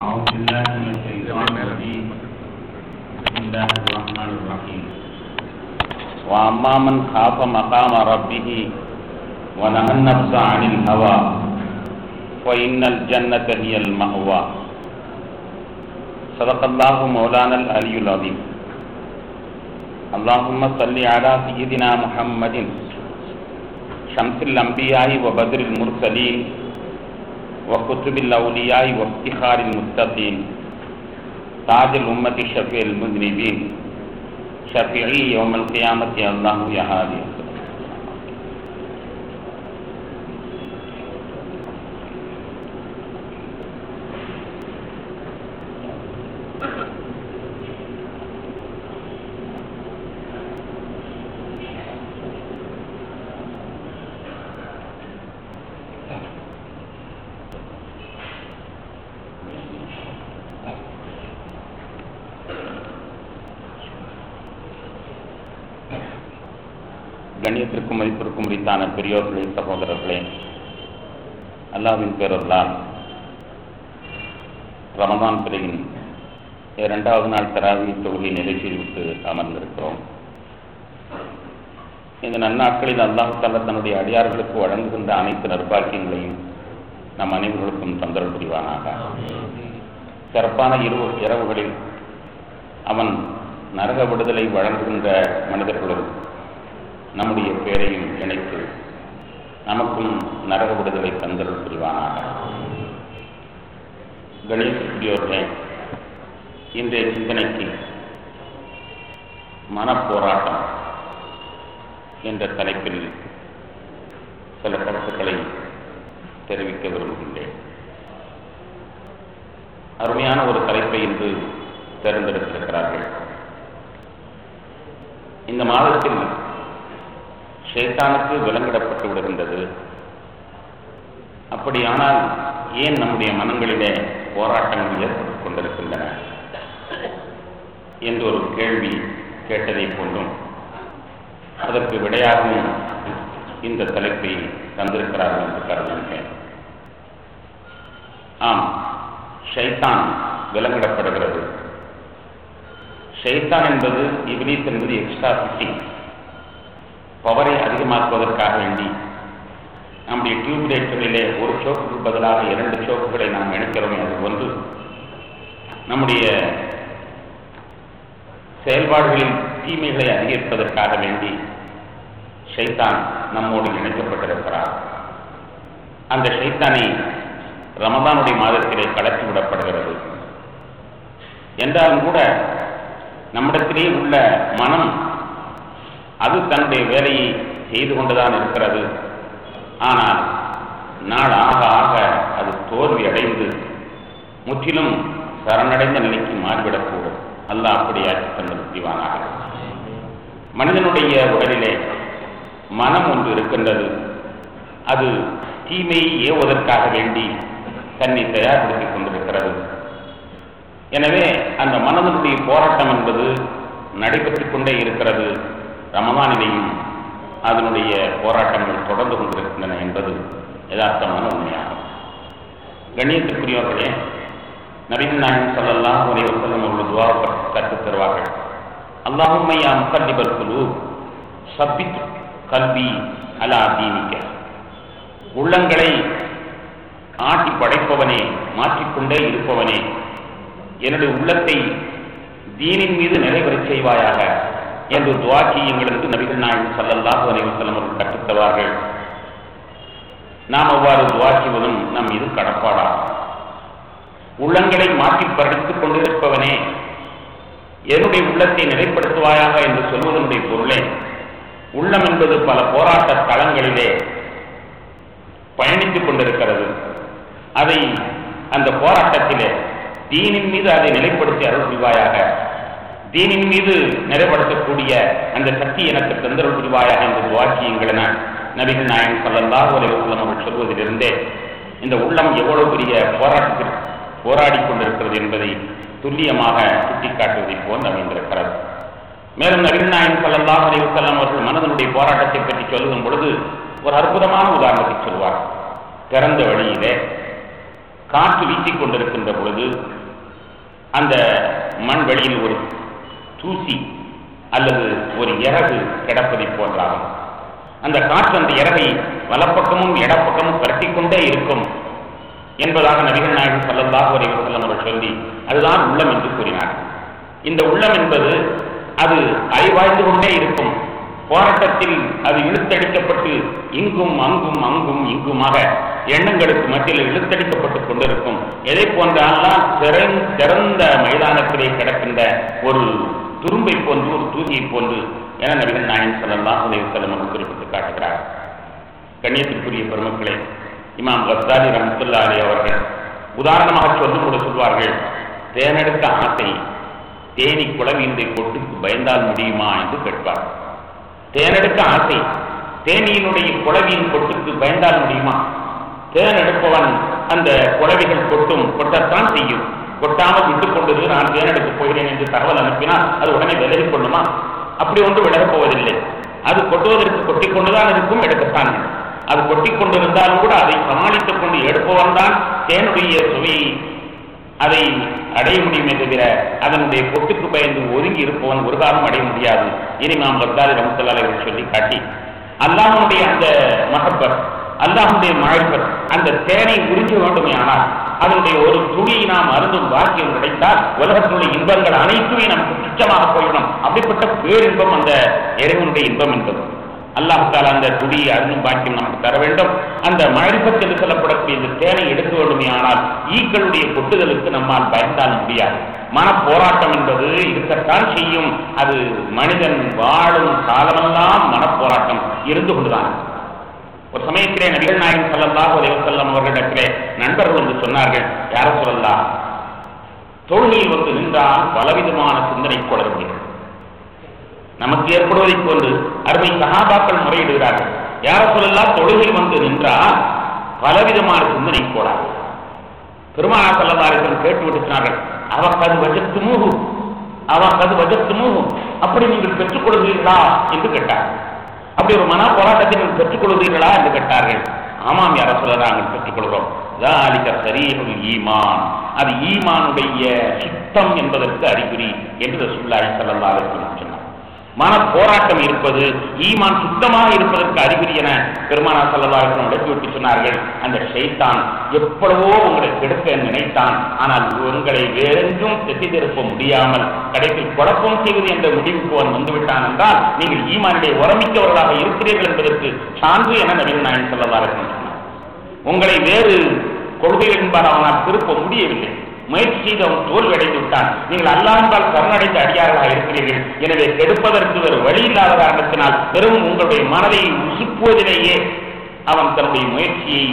أعوذ بالله من الشيطان الرجيم بسم الله الرحمن الرحيم وأما من خاف مقام ربه ونهى النفس عن الهوى فإن الجنة هي المأوى صدق الله مولانا العلي العظيم اللهم صل على سيدنا محمد شمس الأنبياء وبدر المرسلين وكتب الأولياء وافتخار المتقين تاج الأمة شفيع المذنبين شفيعي يوم القيامة الله يا هادي கண்ணியத்திற்கும் மதிப்பிற்கும் உரித்தான பெரியோர்களே சகோதரர்களே அல்லாவின் பேரொருளால் ரமதான் பிறையின் இரண்டாவது நாள் தராவி தொழுகை நிலை செய்துவிட்டு அமர்ந்திருக்கிறோம் இந்த நன்னாட்களில் அல்லாஹ் தாலா தன்னுடைய அடியார்களுக்கு வழங்குகின்ற அனைத்து நற்பாக்கியங்களையும் நம் அனைவர்களுக்கும் தொந்தரவு புரிவானாக சிறப்பான இரவு இரவுகளில் அவன் நரக விடுதலை வழங்குகின்ற மனிதர்களுடன் நம்முடைய பேரையும் இணைத்து நமக்கும் நரக விடுதலை தந்தருள் புரிவானாக கணேசக்குடியோர்களே இன்றைய சிந்தனைக்கு மனப்போராட்டம் என்ற தலைப்பில் சில கருத்துக்களை தெரிவிக்க விரும்புகின்றேன் அருமையான ஒரு தலைப்பை இன்று தேர்ந்தெடுத்திருக்கிறார்கள் இந்த மாதத்தில் ஷேத்தானுக்கு விலங்கிடப்பட்டு விடுகின்றது அப்படியானால் ஏன் நம்முடைய மனங்களிலே போராட்டங்கள் ஏற்பட்டுக் கொண்டிருக்கின்றன என்று ஒரு கேள்வி கேட்டதை கொண்டும் அதற்கு விடையாகவும் இந்த தலைப்பை தந்திருக்கிறார்கள் என்று கருதுகின்றேன் ஆம் ஷைத்தான் விலங்கிடப்படுகிறது ஷைத்தான் என்பது இபிலிஸ் என்பது எக்ஸ்ட்ரா ஃபிட்டிங் பவரை அதிகமாக்குவதற்காக வேண்டி நம்முடைய டியூப் லைட்டுகளிலே ஒரு சோப்புக்கு பதிலாக இரண்டு சோப்புகளை நாம் இணைக்கிறோமே அது ஒன்று நம்முடைய செயல்பாடுகளில் தீமைகளை அதிகரிப்பதற்காக வேண்டி ஷைத்தான் நம்மோடு இணைக்கப்பட்டிருக்கிறார் அந்த ஷைத்தானை ரமதானுடைய மாதத்திலே கலத்தி விடப்படுகிறது என்றாலும் கூட நம்மிடத்திலே உள்ள மனம் அது தன்னுடைய வேலையை செய்து கொண்டுதான் இருக்கிறது ஆனால் நாள் ஆக ஆக அது தோல்வி அடைந்து முற்றிலும் சரணடைந்த நிலைக்கு மாறிவிடக்கூடும் அல்ல அப்படியாக்கி தந்தது புரிவானாக மனிதனுடைய உடலிலே மனம் ஒன்று இருக்கின்றது அது தீமையை ஏவுவதற்காக வேண்டி தன்னை தயார்படுத்திக் கொண்டிருக்கிறது எனவே அந்த மனதனுடைய போராட்டம் என்பது நடைபெற்றுக் கொண்டே இருக்கிறது ரமதானிலேயும் அதனுடைய போராட்டங்கள் தொடர்ந்து கொண்டிருக்கின்றன என்பது யதார்த்தமான உண்மையாகும் கண்ணியத்துக்குரியவர்களே நபிகள் நாயகம் சொல்லலாம் ஒரே வசலம் ஒரு துவா கற்றுத் தருவார்கள் அல்லாஹுமையா முக்கல்லிபல் குழு சப்பித் கல்வி அலா தீனிக்க உள்ளங்களை ஆட்டி படைப்பவனே மாற்றிக்கொண்டே இருப்பவனே என்னுடைய உள்ளத்தை தீனின் மீது நிறைவேறச் செய்வாயாக என்று துவா செய்யுங்கள் என்று நபிகள் நாயகம் சல்லல்லாஹு அலைவசல்லம் அவர்கள் கற்றுத்தவார்கள் நாம் அவ்வாறு துவா செய்வதும் நம் மீது கடப்பாடாகும் உள்ளங்களை மாற்றி படித்துக் கொண்டிருப்பவனே என்னுடைய உள்ளத்தை நிலைப்படுத்துவாயாக என்று சொல்வதனுடைய பொருளே உள்ளம் என்பது பல போராட்ட தளங்களிலே பயணித்துக் கொண்டிருக்கிறது அதை அந்த போராட்டத்திலே தீனின் மீது அதை நிலைப்படுத்தி அருள் புரிவாயாக தீனின் மீது நிறைப்படுத்தக்கூடிய அந்த சக்தி எனக்கு தந்தருள் புரிவாயாக என்று துவாக்கியங்களென நபிகள் நாயகம் சல்லல்லாஹு அலைவசல்லம் அவர்கள் சொல்வதிலிருந்தே இந்த உள்ளம் எவ்வளவு பெரிய போராட்டத்தில் போராடி கொண்டிருக்கிறது என்பதை துல்லியமாக சுட்டிக்காட்டுவதை போல் அமைந்திருக்கிறது மேலும் நபிகள் நாயகம் சல்லல்லாஹு அலைவசல்லம் அவர்கள் மனதனுடைய போராட்டத்தை பற்றி சொல்லும் பொழுது ஒரு அற்புதமான உதாரணத்தை சொல்வார் திறந்த வழியிலே காற்று வீசிக் கொண்டிருக்கின்ற பொழுது அந்த மண் வெளியில் ஒரு தூசி அல்லது ஒரு இறகு கிடப்பதை போன்றாகும் அந்த காற்று அந்த இறகை வலப்பக்கமும் இடப்பக்கமும் பரட்டிக்கொண்டே இருக்கும் என்பதாக நபிகள் நாயகம் ஸல்லல்லாஹு அலைஹி வஸல்லம் அவர்கள் சொல்லி அதுதான் உள்ளம் என்று கூறினார் இந்த உள்ளம் என்பது அது அலைவாழ்ந்து கொண்டே இருக்கும் போராட்டத்தில் அது இழுத்தடிக்கப்பட்டு இங்கும் அங்கும் அங்கும் இங்குமாக எண்ணங்களுக்கு மத்தியில் இழுத்தடிக்கப்பட்டு கொண்டிருக்கும் எதை போன்றால்தான் திறந் திறந்த மைதானத்திலே கிடக்கின்ற ஒரு துரும்பை போன்று ஒரு தூசியை போன்று என நபிகள் நாயகம் ஸல்லல்லாஹு அலைஹி வஸல்லம் அவர்கள் குறிப்பிட்டு காட்டுகிறார் கண்ணியத்திற்குரிய பெருமக்களே இமாம் கஸ்தாலி ரஹ்மத்துல்லாஹி அலைஹி அவர்கள் உதாரணமாக சொல்லும் கூட சொல்வார்கள் தேனெடுக்க ஆசை தேனி குளவியின்றி கொட்டுக்கு பயந்தால் முடியுமா என்று கேட்பார் தேனெடுக்க ஆசை தேனியினுடைய குளவியின் கொட்டுக்கு பயந்தால் முடியுமா தேன் எடுப்பவன் அந்த குளவிகள் கொட்டும் கொட்டத்தான் செய்யும் கொட்டாமல் விட்டுக் கொண்டது நான் தேன் எடுக்கப் போகிறேன் என்று தகவல் அனுப்பினால் அது உடனே விலகிக் கொள்ளுமா அப்படி ஒன்று விலகப் போவதில்லை அது கொட்டுவதற்கு கொட்டிக் கொண்டுதான் இருக்கும் எடுக்கத்தான் வேண்டும். அது கொட்டிக் கொண்டிருந்தாலும் கூட அதை சமாளித்துக் கொண்டு எடுப்பவன் தான் தேனுடைய சுவையை அதை அடைய முடியுமே தவிர அதனுடைய கொட்டுக்கு பயந்து ஒதுங்கி இருப்பவன் ஒரு காலம் அடைய முடியாது இனி நாம் பக்தாதி ரமத்தல்லாலை சொல்லி காட்டி அல்லாஹனுடைய அந்த மகப்பர் அல்லாஹனுடைய மாழ்பர் அந்த தேனை உறிஞ்ச வேண்டுமே ஆனால் அதனுடைய ஒரு துளியை நாம் அருந்தும் பாக்கியம் கிடைத்தால் உலகத்தினுடைய இன்பங்கள் அனைத்துமே நமக்கு துச்சமாக போயிடும் அப்படிப்பட்ட பேரின்பம் அந்த இறைவனுடைய இன்பம் என்பது அல்லாஹ் தாலா அந்த துடியை அருணும் பாக்கியம் நமக்கு தர வேண்டும் அந்த மழைப்பத் என்று சொல்லப்படக்கூடிய இந்த தேனை எடுக்க வேண்டுமே ஆனால் ஈக்களுடைய கொட்டுதலுக்கு நம்மால் பயந்தால் முடியாது மன போராட்டம் என்பது இருக்கத்தான் செய்யும் அது மனிதன் வாழும் காலமெல்லாம் மனப்போராட்டம் இருந்து கொண்டுதான் இருக்கும். ஒரு சமயத்திலே நபிகள் நாயகம் ஸல்லல்லாஹு அலைஹி வஸல்லம் அவர்களிடத்திலே நண்பர்கள் வந்து சொன்னார்கள் யார சொல்லலாம் தொழுகையில் வந்து நின்றால் பலவிதமான சிந்தனை குளறுபடிகள் நமக்கு ஏற்படுவதைப் போன்று அருமை சகாபாக்கள் முறையிடுகிறார்கள் யார சொல்லலாம் தொழுகையில் வந்து நின்றால் பலவிதமான சிந்தனை கோடாது பெருமானா சல்லதாரிகள் கேட்டு விட்டுச்சினார்கள் அவன் கது வஜத்து மூகு அவன் கது வஜத்து மூகு அப்படி நீங்கள் பெற்றுக் கொள்கிறீர்களா என்று கேட்டார் அப்படி ஒரு மன போராட்டத்தை நீங்கள் பெற்றுக் கொள்கிறீர்களா என்று கேட்டார்கள் ஆமாம் யார சொல்ல நாங்கள் பெற்றுக்கொள்கிறோம் ذَلِكَ صَرِيحُ ஈமான் அது ஈமானுடைய சுத்தம் என்பதற்கு அறிகுறி என்று ரசூலுல்லாஹி ஸல்லல்லாஹு அலைஹி வஸல்லம் சொன்னார் மன போராட்டம் இருப்பது ஈமான் சுத்தமாக இருப்பதற்கு அறிகுறி என பெருமானா சல்லல்லாஹு விளக்கி விட்டு சொன்னார்கள் அந்த ஷைத்தான் எப்பொழுதோ உங்களை கெடுக்க நினைத்தான் ஆனால் உங்களை வேறெங்கும் திசை திருப்ப முடியாமல் கடைசியில் குழப்பம் செய்வது என்ற முடிவுக்கு அவன் வந்துவிட்டான் என்றால் நீங்கள் ஈமானிலே உரமிக்கவர்களாக இருக்கிறீர்கள் என்பதற்கு சான்று என நவீன நாயன் சல்லல்லாஹு சொன்னார் உங்களை வேறு கொள்கை என்பால் அவனால் திருப்ப முடியவில்லை முயற்சி செய்து அவன் தோல்வி அடைந்து விட்டான் நீங்கள் அல்லாஹால் சரணடைந்த அடியார்களாக இருக்கிறீர்கள் எனவே கெடுப்பதற்கு வேறு வழி இல்லாத காரணத்தினால் வெறும் உங்களுடைய மனதை உசுப்புவதிலேயே அவன் தன்னுடைய முயற்சியை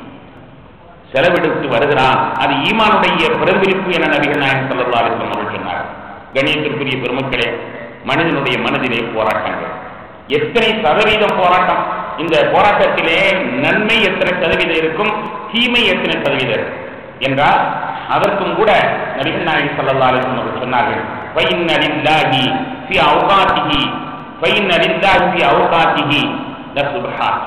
செலவெடுத்து வருகிறான் அது ஈமானுடைய பிரதிபலிப்பு என நபிகள் நாயகம் ஸல்லல்லாஹு அலைஹி வஸல்லம் அவர்கள் சொன்னார் கணியத்திற்குரிய பெருமக்களே மனிதனுடைய மனதிலே போராட்டங்கள் எத்தனை சதவீதம் போராட்டம் இந்த போராட்டத்திலே நன்மை எத்தனை சதவீதம் இருக்கும் தீமை எத்தனை சதவீதம் இருக்கும் என்றால் அதற்கும் கூட நபிகள் நாயகம் ஸல்லல்லாஹு அலைஹி வஸல்லம் அவர்கள் சொன்னார்கள் ஃபைன்ன லில்லாஹி ஃபி அவ்காத்திஹி ஃபைன்ன லில்லாஹி ஃபி அவ்காத்திஹி லசுப்ஹான்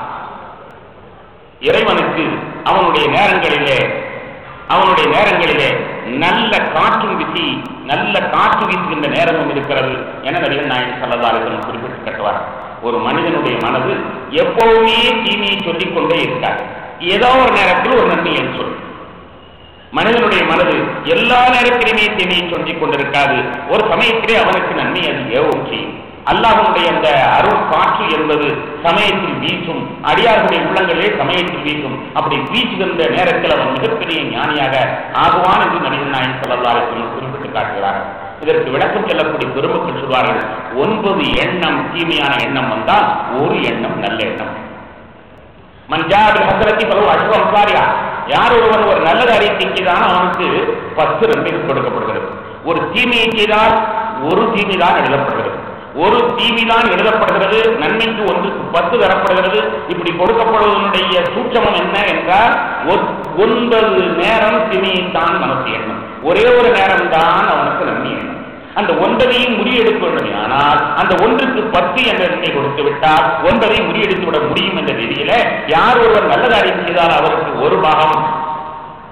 இறைவனுக்கு அவனுடைய நேரங்களிலே அவனுடைய நேரங்களிலே நல்ல காற்றும் வீசி நல்ல காற்று வீசுகின்ற நேரமும் இருக்கிறது என நபிகள் நாயகம் ஸல்லல்லாஹு அலைஹி வஸல்லம் குறிப்பிட்டு கட்டுவார் ஒரு மனிதனுடைய மனது எப்பவுமே தீமையை சொல்லிக் கொண்டே இருக்கார் ஏதோ ஒரு நேரத்தில் ஒரு நன்மையை சொல்லும் மனிதனுடைய மனது எல்லா நேரத்திலுமே தீமையை சொல்லிக் கொண்டிருக்காது ஒரு சமயத்திலே அவனுக்கு நன்மை அது ஏவும் செய்யும் அல்லாஹனுடைய அந்த அருள் காற்று என்பது சமயத்தில் வீசும் அடியார்களுடைய உள்ளங்களே சமயத்தில் வீசும் அப்படி வீசுகின்ற நேரத்தில் அவன் மிகப்பெரிய ஞானியாக ஆகுவான் என்று நபிகள் நாயகம் ஸல்லல்லாஹு அலைஹி வஸல்லம் குறிப்பிட்டு காட்டுகிறார் இதற்கு விளக்கம் சொல்லக்கூடிய பெருமக்கள் சொல்வார்கள் ஒன்பது எண்ணம் தீமையான எண்ணம் வந்தால் ஒரு எண்ணம் நல்ல எண்ணம் மஞ்சாபில் ஹசரத்தி பலவு அஷ்வம் சாரியா யார் ஒருவன் ஒரு நல்ல காரியத்தை செய்தான் அவனுக்கு பத்து ரெண்டு கொடுக்கப்படுகிறது ஒரு தீமையை செய்தால் ஒரு தீமை தான் எழுதப்படுகிறது ஒரு தீமை தான் எழுதப்படுகிறது நன்மைக்கு ஒன்றுக்கு பத்து தரப்படுகிறது இப்படி கொடுக்கப்படுவதனுடைய சூட்சமம் என்ன என்றால் ஒ- ஒன்பது நேரம் தீமையைத்தான் நமக்கு எண்ணம் ஒரே ஒரு நேரம் தான் அவனுக்கு நன்மை எண்ணம் அந்த ஒன்பதையும் முறியெடுக்க வேண்டும் ஆனால் அந்த ஒன்றுக்கு பத்து என்ற எண்ணை கொடுத்து விட்டால் ஒன்பதை முறியெடுத்து விட முடியும் என்ற ரீதியில யார் ஒருவர் நல்ல காரியம் செய்தால் அவருக்கு ஒரு பாகம்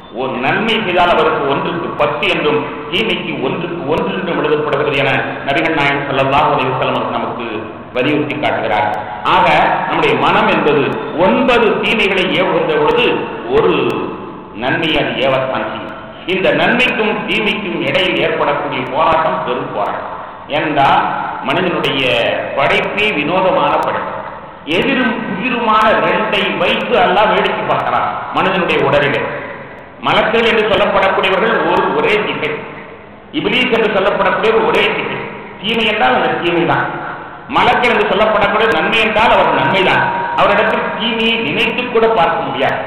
ஒரு நன்மை செய்தால் அவருக்கு ஒன்றுக்கு பத்து என்றும் தீமைக்கு ஒன்றுக்கு ஒன்று என்றும் எழுதப்படுகிறது என நபிகள் நாயகம் ஸல்லல்லாஹு அலைஹி வஸல்லம் நமக்கு வலியுறுத்தி காட்டுகிறார் ஆக நம்முடைய மனம் என்பது ஒன்பது தீமைகளை ஏவுகின்ற பொழுது ஒரு நன்மை அது ஏவத்தான் செய்யும் இந்த நன்மைக்கும் தீமைக்கும் இடையில் ஏற்படக்கூடிய போராட்டம் பெரும் போராட்டம் ஏனென்றால் மனிதனுடைய படைப்பே வினோதமான படைப்பு எதிரும் உயிருமான ரெண்டை வைத்து அல்லாஹ் வேடிக்கை பார்க்கிறான் மனிதனுடைய உடலிலே மலக்கள் என்று சொல்லப்படக்கூடியவர்கள் ஒரு ஒரே திசை இபிலீஸ் என்று சொல்லப்படக்கூடியவர் ஒரே திசை தீமை என்றால் அந்த தீமை தான் மலக்கள் என்று சொல்லப்படக்கூடிய நன்மை என்றால் அவர் நன்மைதான் அவரிடத்தில் தீமையை நினைத்து கூட பார்க்க முடியாது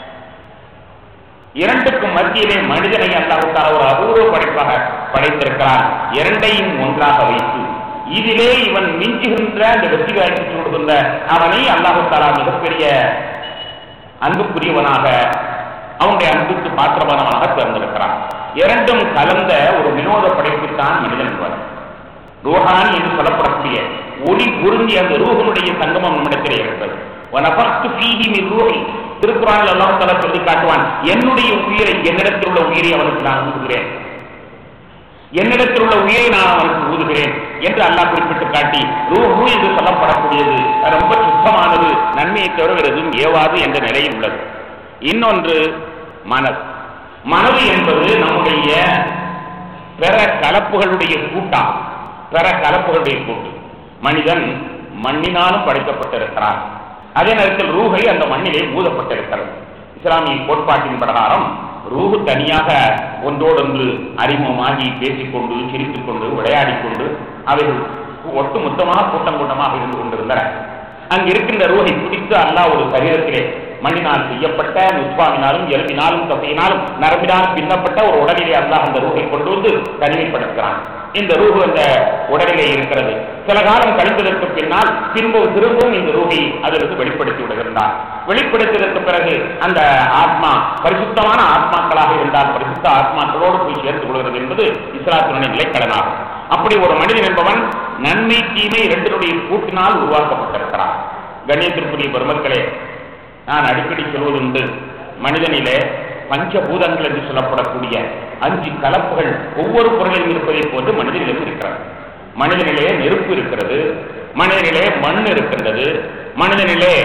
இரண்டுக்கும் மத்தியிலே மனிதனை அல்லாஹால ஒரு அபூர்வ படைப்பாக படைத்திருக்கிறார் இரண்டையும் ஒன்றாக வைத்து இதிலே இவன் மிஞ்சுகின்ற அந்த வெற்றி வாய்ப்பு சூடுகின்ற அவனை அல்லாஹாலா மிகப்பெரிய அன்புக்குரியவனாக அவனுடைய அன்புக்கு பாத்திரமானவனாக தேர்ந்தெடுக்கிறான் இரண்டும் கலந்த ஒரு வினோத படைப்புத்தான் மனிதன் என்பது ரூஹானி என்று சொல்லப்படக்கூடிய ஒளி பொருந்திய அந்த ரூஹனுடைய சங்கமம் நம்மிடத்திலே இருக்கிறது வனபர்த்து ஃபீஹி மின் ரூஹி திருக்குறானில் அல்லாஹ் தஆலா சொல்லி காட்டுவான் என்னுடைய உயிரை என்னிடத்தில் உள்ள உயிரை அவனுக்கு நான் ஊதுகிறேன் என்னிடத்தில் உள்ள உயிரை நான் அவனுக்கு ஊதுகிறேன் என்று அல்லாஹ் குறிப்பிட்டு காட்டி ரூஹு என்று சொல்லப்படக்கூடியது அது ரொம்ப சுத்தமானது நன்மையை தவிர வேறு எதுவும் ஏவாது என்ற நிலையில் உள்ளது இன்னொன்று மனது மனது என்பது நம்முடைய பிற கலப்புகளுடைய கூட்டம் பிற கலப்புகளுடைய கூட்டு மனிதன் மண்ணினாலும் படைக்கப்பட்டிருக்கிறான் அதே நேரத்தில் ரூஹை அந்த மண்ணிலே ஊதப்பட்டிருக்கிறது இஸ்லாமிய கோட்பாட்டின் பிரகாரம் ரூஹு தனியாக ஒன்றோடொன்று அறிமுகமாகி பேசிக்கொண்டு சிரித்துக் கொண்டு விளையாடிக் கொண்டு அவைகள் ஒட்டு மொத்தமாக கூட்டம் கூட்டமாக இருந்து கொண்டிருந்தன அங்கு இருக்கின்ற ரூஹை பிடித்து அல்லாஹ் ஒரு சரீரத்திலே மண்ணினால் செய்யப்பட்ட நுட்பாவினாலும் எலும்பினாலும் தசையினாலும் நரம்பினாலும் பின்னப்பட்ட ஒரு உடலிலே அல்லாஹ் அந்த ரூஹை கொண்டு வந்து தனிமைப்படுத்துகிறான் இந்த ரூஹு அந்த உடலிலே இருக்கிறது சில காலம் கழிந்ததற்கு பின்னால் திரும்பவும் திரும்பவும் இந்த ரூஹை அதற்கு வெளிப்படுத்தி விடுகின்றார் வெளிப்படுத்தியதற்கு பிறகு அந்த ஆத்மா பரிசுத்தமான ஆத்மாக்களாக இருந்தால் பரிசுத்த ஆத்மாக்களோடு போய் சேர்ந்து கொள்கிறது என்பது இஸ்லாத்தினுடைய நிலைக்கடனாகும் அப்படி ஒரு மனிதன் என்பவன் நன்மை தீமை இரண்டினுடைய கூட்டினால் உருவாக்கப்பட்டிருக்கிறான் கண்ணியத்திற்குரிய பெருமக்களே நான் அடிக்கடி சொல்வதுண்டு மனிதனிலே பஞ்சபூதங்கள் என்று சொல்லப்படக்கூடிய அஞ்சு கலப்புகள் ஒவ்வொரு பொருளிலும் இருப்பதை போன்று மனிதனிலும் இருக்கிறது மனிதனிலே நெருப்பு இருக்கிறது மனிதனிலே மண் இருக்கின்றது மனிதனிலே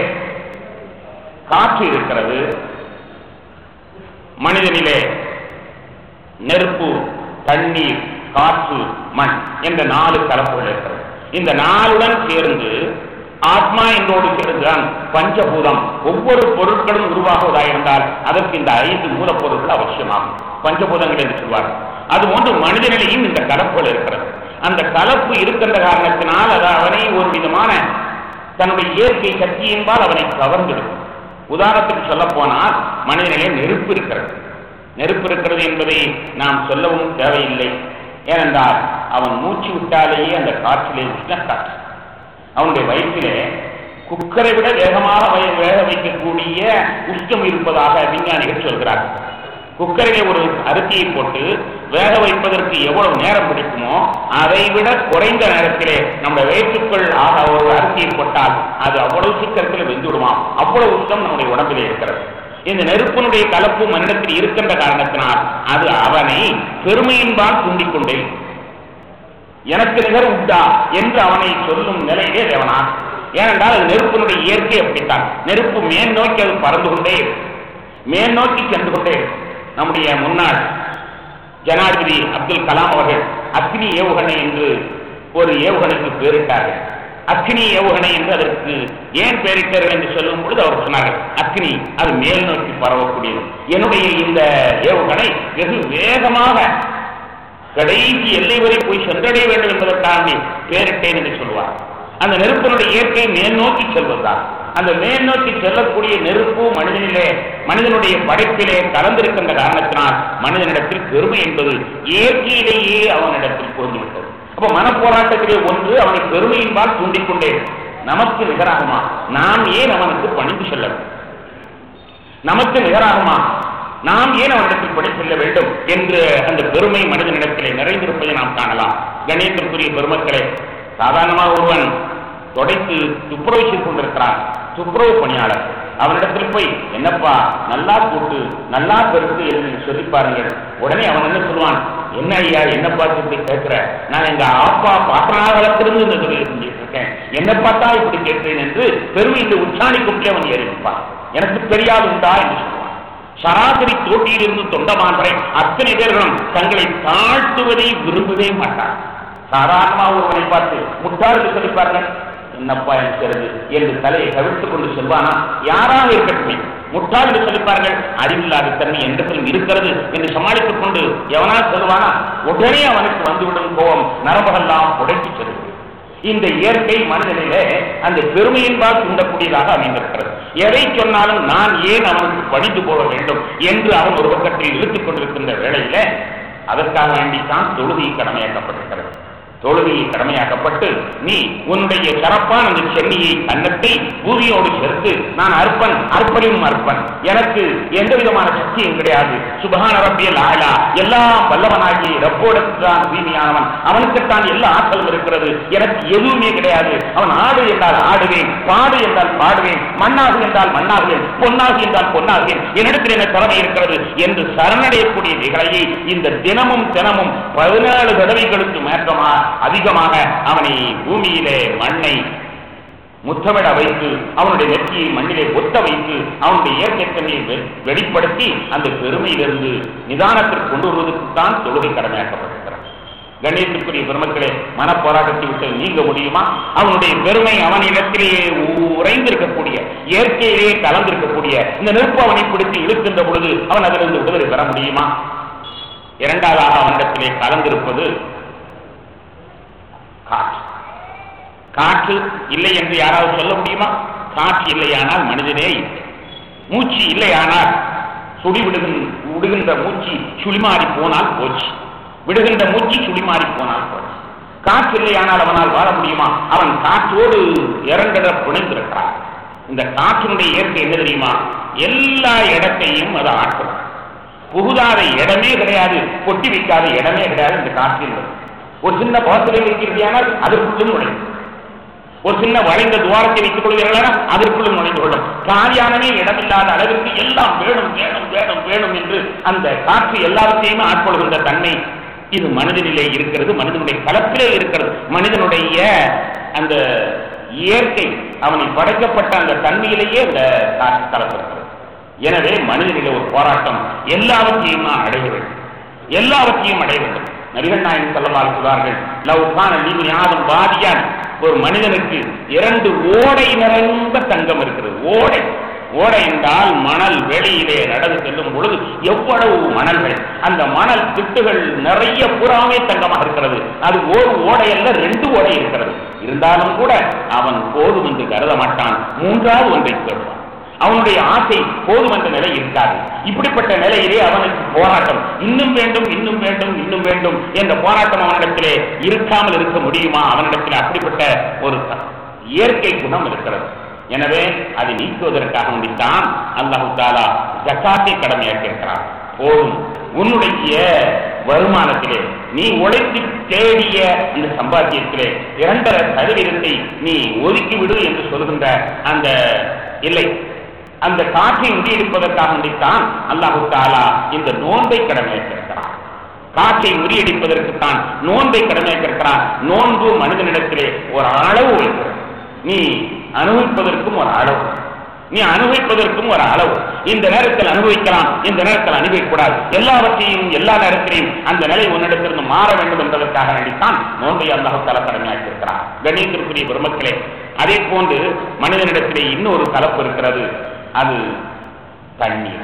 காற்று இருக்கிறது மனிதனிலே நெருப்பு தண்ணீர் காற்று மண் என்ற நாலு கலப்புகள் இருக்கிறது இந்த நாலுடன் சேர்ந்து ஆத்மா என்றோடு சேர்ந்துதான் பஞ்சபூதம் ஒவ்வொரு பொருட்களும் உருவாகுவதாக இருந்தால் அதற்கு இந்த ஐந்து மூலப்பொருட்கள் அவசியமாகும் பஞ்சபூதங்கள் என்று சொல்வார்கள் அதுபோன்று மனிதனிலையும் இந்த கலப்புகள் இருக்கிறது அந்த கலப்பு இருக்கின்ற காரணத்தினால் அது அவனை ஒரு விதமான தன்னுடைய இயற்கை சக்தியின்பால் அவனை கவர்ந்தெடுக்கும் உதாரணத்துக்கு சொல்ல போனால் மனிதனிலே நெருப்பு இருக்கிறது நெருப்பு இருக்கிறது என்பதை நாம் சொல்லவும் தேவையில்லை ஏனென்றால் அவன் மூச்சு விட்டாலேயே அந்த காற்றிலே உஷ்ண காற்று அவனுடைய வயிற்றிலே குக்கரை விட வேகமாக வை- வேக வைக்கக்கூடிய உஷ்ணம் இருப்பதாக விஞ்ஞானிகள் சொல்கிறார்கள் குக்கரிலே ஒரு அரிசியை போட்டு வேக வைப்பதற்கு எவ்வளவு நேரம் பிடிக்குமோ அதை விட குறைந்த நேரத்திலே நம்முடைய வயிற்றுக்குள் ஆக ஒரு அரிசியை போட்டால் அது அவ்வளவு சீக்கிரத்தில் வெந்து விடுமாம் அவ்வளவு உஷ்ணம் நம்முடைய உடம்பிலே இருக்கிறது இந்த நெருப்பினுடைய கலப்பு மனிதத்தில் இருக்கின்ற காரணத்தினால் அது அவனை பெருமையின்பால் தூண்டிக்கொண்டே இருக்கும். எனக்கு நிகர் உண்டா என்று அவனை சொல்லும் நிலையிலே தேவனான் ஏனென்றால் அது நெருப்பினுடைய இயற்கை அப்படித்தான் நெருப்பு மேல் நோக்கி அது பறந்து கொண்டே இருக்கும் மேல் நோக்கி சென்று கொண்டே இருக்கும் நம்முடைய முன்னாள் ஜனாதிபதி அப்துல் கலாம் அவர்கள் அக்னி ஏவுகணை என்று ஒரு ஏவுகணைக்கு பேரிட்டார்கள் அக்னி ஏவுகணை என்று அதற்கு ஏன் பெயரிட்டார்கள் என்று சொல்லும் பொழுது அவர் சொன்னார்கள் அக்னி அது மேல் நோக்கி பரவக்கூடியது என்னுடைய இந்த ஏவுகணை வெகு வேகமாக கடைசி எல்லை வரை போய் சென்றடைய வேண்டும் என்பதற்காக பேரிட்டேன் என்று சொல்வார் அந்த நெருப்பினுடைய இயற்கை மேல் நோக்கி செல்வதுதான் அந்த மேல் நோக்கி செல்லக்கூடிய நெருப்பு மனிதனிலே மனிதனுடைய படைப்பிலே கலந்திருக்கின்ற காரணத்தினால் மனிதனிடத்தில் பெருமை என்பது இயற்கையிலேயே அவனிடத்தில் புரிந்துவிட்டது அப்ப மனப்போராட்டத்திலே ஒன்று அவனை பெருமையின்பால் தூண்டிக்கொண்டே இருக்கும். நமக்கு நிகராகுமா நாம் ஏன் அவனுக்கு பணிந்து செல்ல வேண்டும் நமக்கு நிகராகுமா நாம் ஏன் அவனிடத்தில் பணி செல்ல வேண்டும் என்று அந்த பெருமை மனிதனிடத்திலே நிறைந்திருப்பதை நாம் காணலாம் கணேசத்திற்குரிய பெருமக்களே சாதாரணமாக ஒருவன் தொடைத்து துப்புரவு செய்து கொண்டிருக்கிறான் துப்புரவு பணியாளர் அவனிடத்தில் போய் என்னப்பா நல்லா கூட்டு நல்லா பெருக்கு என்று நீங்க சொல்லி பாருங்கள் உடனே அவன் என்ன சொல்லுவான் என்ன ஐயா என்ன பார்த்து இப்படி கேட்கிற நான் எங்க அப்பா பாட்டனாகத்திலிருந்து இந்த தொழில் செஞ்சுட்டு இருக்கேன் என்ன பார்த்தா இப்படி கேட்கிறேன் என்று பெருமையில் உச்சாணிக்குள்ளே அவன் ஏறி நிற்பான் எனக்கு தெரியாது உண்டா என்று சொல்லுவான் சராசரி தோட்டியிலிருந்து தொண்டமான் வரை அத்தனை பேர்களும் தங்களை தாழ்த்துவதை விரும்பவே மாட்டார் சாதாரணமா ஒருவனை பார்த்து முட்டாளுக்கு சொல்லிப்பார்கள் என்னப்பா இருக்கிறது என்று தலையை கவிழ்த்துக் கொண்டு செல்வானா யாராக இருக்கட்டும் முட்டாள் என்று சொல்லிப்பார்கள் அறிவில்லாத தன்மை எந்தத்திலும் இருக்கிறது என்று சமாளித்துக் கொண்டு எவனால் சொல்லுவானா உடனே அவனுக்கு வந்துவிடும் கோபம் நரம்பெல்லாம் உடைத்து செல்வது இந்த இயற்கை மனிதனிலே அந்த பெருமையின்பால் தூண்டக்கூடியதாக அமைந்திருக்கிறது எதை சொன்னாலும் நான் ஏன் அவனுக்கு பணிந்து போக வேண்டும் என்று அவன் ஒரு பக்கத்தில் இழுத்துக் கொண்டிருக்கின்ற வேளையில அதற்காக வேண்டித்தான் தொழுகை கடமையாக்கப்பட்டிருக்கிறது தொழுகையை கடமையாக்கப்பட்டு நீ உன்னுடைய சிறப்பான அந்த சென்னியை அன்னத்தை பூமியோடு சேர்த்து நான் அர்ப்பன் அர்ப்பனும் அர்ப்பன் எனக்கு எந்த விதமான சக்தியும் கிடையாது சுபகான ரப்பியல் ஆளா எல்லாம் வல்லவனாகி ரப்போடத்து தான் தூய்மையானவன் அவனுக்குத்தான் எல்லா ஆற்றலும் இருக்கிறது எனக்கு எதுவுமே கிடையாது அவன் ஆடு என்றால் ஆடுவேன் பாடு என்றால் பாடுவேன் மண்ணாகு என்றால் மண்ணாகுவேன் பொன்னாகு என்றால் பொன்னாகுவேன் என்னிடத்தில் என்ன திறமை இருக்கிறது என்று சரணடையக்கூடிய நிகழ்ச்சியை இந்த தினமும் தினமும் பதினேழு தடவைகளுக்கு மேற்றமா அதிகமாக அவனை பூமியிலே மண்ணை முத்தமிட வைத்து அவனுடைய நெற்றியை மண்ணிலே ஒத்த வைத்து அவனுடைய இயற்கைத்தன்மையை வெ- வெளிப்படுத்தி அந்த பெருமையிலிருந்து நிதானத்திற்கு கொண்டு வருவதற்குத்தான் தொழுகை கடமையாக்கப்பட்டிருக்கிறது கணேசத்துக்குரிய பெருமக்களே மனப்போராட்டத்தை விட்டு நீங்க முடியுமா அவனுடைய பெருமை அவனிடத்திலேயே உ- உறைந்திருக்கக்கூடிய இயற்கையிலேயே கலந்திருக்கக்கூடிய இந்த நெருப்பு அவனை பிடித்து இழுக்கின்ற பொழுது அவன் அதிலிருந்து விடுதலை பெற முடியுமா இரண்டாவதாக அவனிடத்திலே கலந்திருப்பது காற்று காற்று இல்லை என்று யாராவது சொல்ல முடியுமா காற்று இல்லையானால் மனிதனே இல்லை மூச்சு இல்லையானால் சுடி விடுகின்ற விடுகின்ற மூச்சு சுழிமாறி போனால் போச்சு விடுகின்ற மூச்சு சுழிமாறி போனால் போச்சு காற்று இல்லையானால் அவனால் வாழ முடியுமா அவன் காற்றோடு இறங்கட பிணைந்திருக்கிறான் இந்த காற்றினுடைய இயற்கை என்ன தெரியுமா எல்லா இடத்தையும் அது ஆட்டும் புகுதாத இடமே கிடையாது கொட்டி வைக்காத இடமே கிடையாது இந்த காற்றில் ஒரு சின்ன பாத்திரை வைக்கிறீர்கள் அதற்குள்ளும் நுழையும் ஒரு சின்ன வளைந்த துவாரத்தை வைத்துக் கொள்வீர்களா அதற்குள்ளும் நுழைந்து கொள்ளும் காரியானமே இடமில்லாத அளவிற்கு எல்லாம் வேணும் வேணும் வேணும் வேணும் என்று அந்த காற்று எல்லாவற்றையுமே ஆட்கொள்கின்ற தன்மை இது மனிதனிலே இருக்கிறது மனிதனுடைய களத்திலே இருக்கிறது மனிதனுடைய அந்த இயற்கை அவனை படைக்கப்பட்ட அந்த தன்மையிலேயே அந்த காற்று கலந்திருக்கிறது எனவே மனிதனிலே ஒரு போராட்டம் எல்லாவற்றையும் நான் அடைய வேண்டும் எல்லாவற்றையும் அடைய வேண்டும் நபிகள் நாயகம் செல்லவாறு சொல்வார்கள் லவ் கான நீங்க யாரும் பாதியான் ஒரு மனிதனுக்கு இரண்டு ஓடை நிறைந்த தங்கம் இருக்கிறது ஓடை ஓடை என்றால் மணல் வெளியிலே நடந்து செல்லும் பொழுது எவ்வளவு மணல்கள் அந்த மணல் திட்டுகள் நிறைய புறாமே தங்கமாக இருக்கிறது அது ஒரு ஓடை அல்ல ரெண்டு ஓடை இருக்கிறது இருந்தாலும் கூட அவன் போதும் என்று கருத மாட்டான் மூன்றாவது ஒன்றை கேட்பான் அவனுடைய ஆசை போதும் என்ற நிலை இருக்காது இப்படிப்பட்ட நிலையிலே அவனுக்கு போராட்டம் இன்னும் வேண்டும் இன்னும் வேண்டும் இன்னும் வேண்டும் என்ற போராட்டம் அவனிடத்திலே இருக்காமல் இருக்க முடியுமா அவனிடத்தில் அப்படிப்பட்ட ஒரு த- இயற்கை குணம் இருக்கிறது எனவே அதை நீக்குவதற்காக வேண்டித்தான் அல்லாஹு தாலா ஜக்காத்தை கடமையாக்கியிருக்கிறான் போதும் உன்னுடைய வருமானத்திலே நீ உழைத்து தேடிய இந்த சம்பாத்தியத்திலே இரண்டரை சதவீதத்தை நீ ஒதுக்கிவிடு என்று சொல்கின்ற அந்த இல்லை அந்த காற்றை முறியடிப்பதற்காக வேண்டித்தான் அல்லாஹு தாலா இந்த நோன்பை கடமையாக்கியிருக்கிறான் காற்றை முறியடிப்பதற்குத்தான் நோன்பை கடமையாக்கியிருக்கிறான் நோன்பு மனிதனிடத்திலே ஒரு அளவு வைக்கிறது நீ அனுபவிப்பதற்கும் ஒரு அளவு நீ அனுபவிப்பதற்கும் ஒரு அளவு இந்த நேரத்தில் அனுபவிக்கலாம் இந்த நேரத்தில் அனுபவிக்கக்கூடாது எல்லாவற்றையும் எல்லா நேரத்திலையும் அந்த நிலை உன்னிடத்திலிருந்து மாற வேண்டும் என்பதற்காக வேண்டித்தான் நோன்பை அல்லாஹ் தல கடமையாக்கியிருக்கிறான் கணேந்திரக்குரிய பெருமக்களே அதே போன்று மனிதனிடத்திலே இன்னொரு கலப்பு இருக்கிறது அது தண்ணீர்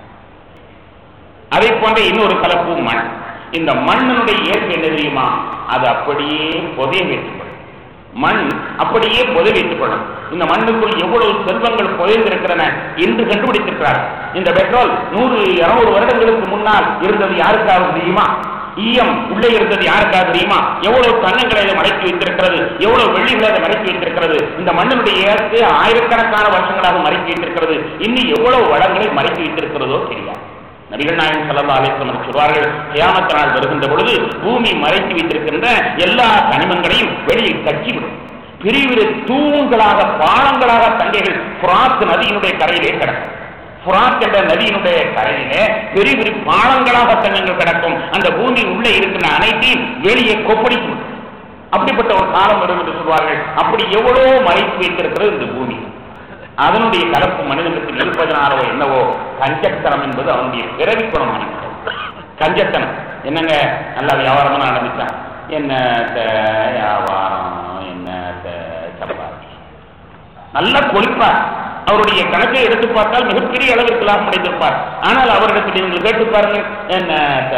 அதே போன்ற இன்னொரு கலப்பு மண் இந்த மண்ணினுடைய இயற்கை என்ன தெரியுமா அது அப்படியே புதைய வைத்துக்கொள்ளும் மண் அப்படியே புதை வைத்துக்கொள்ளும் இந்த மண்ணுக்குள் எவ்வளவு செல்வங்கள் புதைந்திருக்கிறன என்று கண்டுபிடித்திருக்கிறார் இந்த பெட்ரோல் நூறு இருநூறு வருடங்களுக்கு முன்னால் இருந்தது யாருக்காவது தெரியுமா ஈயம் உள்ளே இருந்தது யாருக்காக தெரியுமா எவ்வளவு தன்னங்களை அதை மடக்கி வைத்திருக்கிறது எவ்வளவு வெள்ளிகளை அதை மடக்கி வைத்திருக்கிறது இந்த மண்ணினுடைய இயற்கை ஆயிரக்கணக்கான வருஷங்களாக மடக்கி வைத்திருக்கிறது இன்னும் எவ்வளவு வளங்களை மடக்கி வைத்திருக்கிறதோ தெரியாது நபிகள் நாயகம் சல்லா அலிஸ்லம் சொல்வார்கள் கியாமத்த நாள் வருகின்ற பொழுது பூமி மறைத்து வைத்திருக்கின்ற எல்லா கனிமங்களையும் வெளியில் கட்சிவிடும் பிரிவிரு தூண்களாக பாலங்களாக தங்கைகள் புராத் நதியினுடைய கரையிலே கிடக்கும் புராத் என்ற நதியினுடைய கரையிலே பெரிய பெரிய பாலங்களாக தங்கங்கள் கிடக்கும் அந்த பூமி உள்ளே இருக்கிற அனைத்தையும் வெளியே கொப்பளித்து விடும். அப்படிப்பட்ட ஒரு காலம் வரும் என்று சொல்வார்கள் அப்படி எவ்வளவோ மறைத்து வைத்திருக்கிறது இந்த பூமி அதனுடைய கலப்பு மனிதனுக்கு இருப்பதனாலோ என்னவோ கஞ்சத்தனம் என்பது அவனுடைய பிறவி குணமானது கஞ்சத்தனம் என்னங்க நல்லா வியாபாரமா நடந்துச்சான் என்ன வியாபாரம் என்ன சம்பாதி நல்லா கொளிப்பார் அவருடைய கணக்கை எடுத்து பார்த்தால் மிகப்பெரிய அளவிற்கு லாபம் அடைந்திருப்பார் ஆனால் அவரிடத்தில் நீங்கள் கேட்டு பாருங்கள் என்ன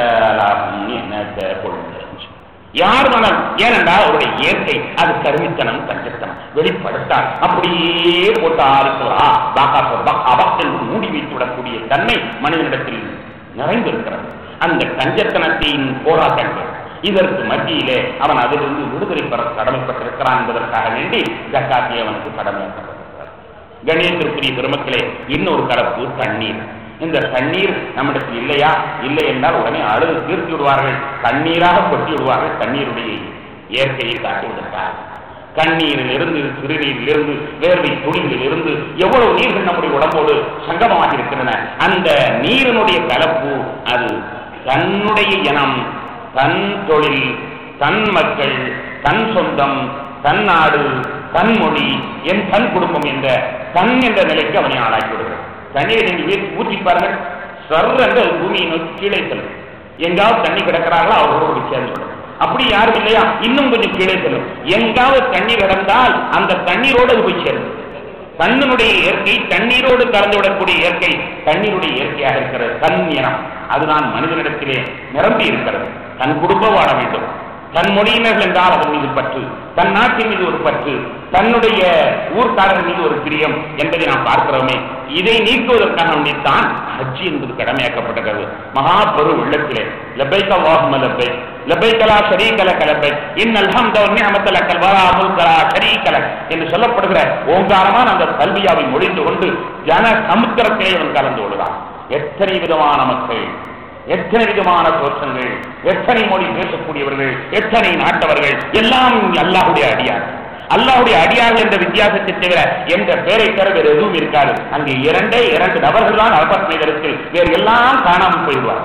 லாபம் என்ன கொள்ளுங்க யார் மனம் ஏனென்றால் அவருடைய இயற்கை அது கருமித்தனம் கஞ்சத்தனம் வெளிப்படுத்தால் அப்படியே போட்டு ஆறுக்கிறா அபத்தில் மூடி வைத்து விடக்கூடிய தன்மை மனிதனிடத்தில் நிறைந்திருக்கிறது அந்த கஞ்சத்தனத்தின் போராட்டங்கள் இதற்கு மத்தியிலே அவன் அதிலிருந்து விடுதலை பெற கடமைப்பட்டிருக்கிறான் என்பதற்காக வேண்டி ஜக்காத்தியை அவனுக்கு கடமையாக்கப்பட்டிருக்கிறார் கணேசத்திற்குரிய பெருமக்களே இன்னொரு கலப்பு தண்ணீர் இந்த தண்ணீர் நம்மிடத்தில் இல்லையா இல்லை என்றால் உடனே அழுது தீர்த்து விடுவார்கள் தண்ணீராக கொட்டி விடுவார்கள் தண்ணீருடைய இயற்கையை காட்டுவதற்காக கண்ணீரில் இருந்து சிறுநீரில் இருந்து வேர்வை துளிகளில் இருந்து எவ்வளவு நீர்கள் நம்முடைய உடம்போடு சங்கமமாக இருக்கின்றன அந்த நீரினுடைய கலப்பு அது தன்னுடைய இனம் தன் தொழில் தன் மக்கள் தன் சொந்தம் தன் நாடு தன் மொழி என் தன் குடும்பம் என்ற தன் என்ற நிலைக்கு அவனை ஆளாக்கி விடுகிறது தண்ணீரை நீங்கள் வீட்டு ஊற்றி பாருங்கள் சர் என்று அது பூமியை நோக்கி கீழே செல்லும் எங்காவது தண்ணி கிடக்கிறார்களோ அவர்களோடு சேர்ந்து விடும் அப்படி யாரும் இல்லையா இன்னும் கொஞ்சம் கீழே செல்லும் எங்காவது தண்ணீர் கிடந்தால் அந்த தண்ணீரோடு அது போய் சேரும் தன்னுடைய இயற்கை தண்ணீரோடு கலந்து விடக்கூடிய இயற்கை தண்ணீருடைய இயற்கையாக இருக்கிறது தன் இனம் அதுதான் மனிதனிடத்திலே நிரம்பி இருக்கிறது தன் குடும்பம் வாழ வேண்டும் தன் மொழியினர்கள் என்றால் அதன் மீது பற்று தன் நாட்டின் மீது ஒரு பற்று தன்னுடைய ஊர்க்காரர் மீது ஒரு பிரியம் என்பதை நாம் பார்க்கிறோமே இதை நீக்குவதற்காக வேண்டித்தான் ஹஜ்ஜி என்பது கடமையாக்கப்பட்டது மகா பெரு உள்ளத்திலே லபைக் அல்லாஹும லபை லபைக்கலா ஷரீகல கலபை இன் அல்ஹம்த நிஅமத்தல கல்வரா முல்கலா ஷரீகல என்று சொல்லப்படுகிற ஓங்காரமான அந்த கல்வியாவை முடிந்து கொண்டு ஜன சமுத்திரத்திலே அவன் கலந்து கொள்கிறான் எத்தனை விதமான மக்கள் எத்தனை விதமான தோற்றங்கள் எத்தனை மொழி பேசக்கூடியவர்கள் எத்தனை நாட்டவர்கள் எல்லாம் அல்லாஹுடைய அடியார் அல்லாஹுடைய அடியார் என்ற வித்தியாசத்தை தவிர என்ற பெயரை தவிர வேறு எதுவும் இருக்காது அங்கே இரண்டே இரண்டு நபர்கள் தான் அரபாத் மைதானத்தில் வேறு எல்லாம் காணாமல் போயிடுவார்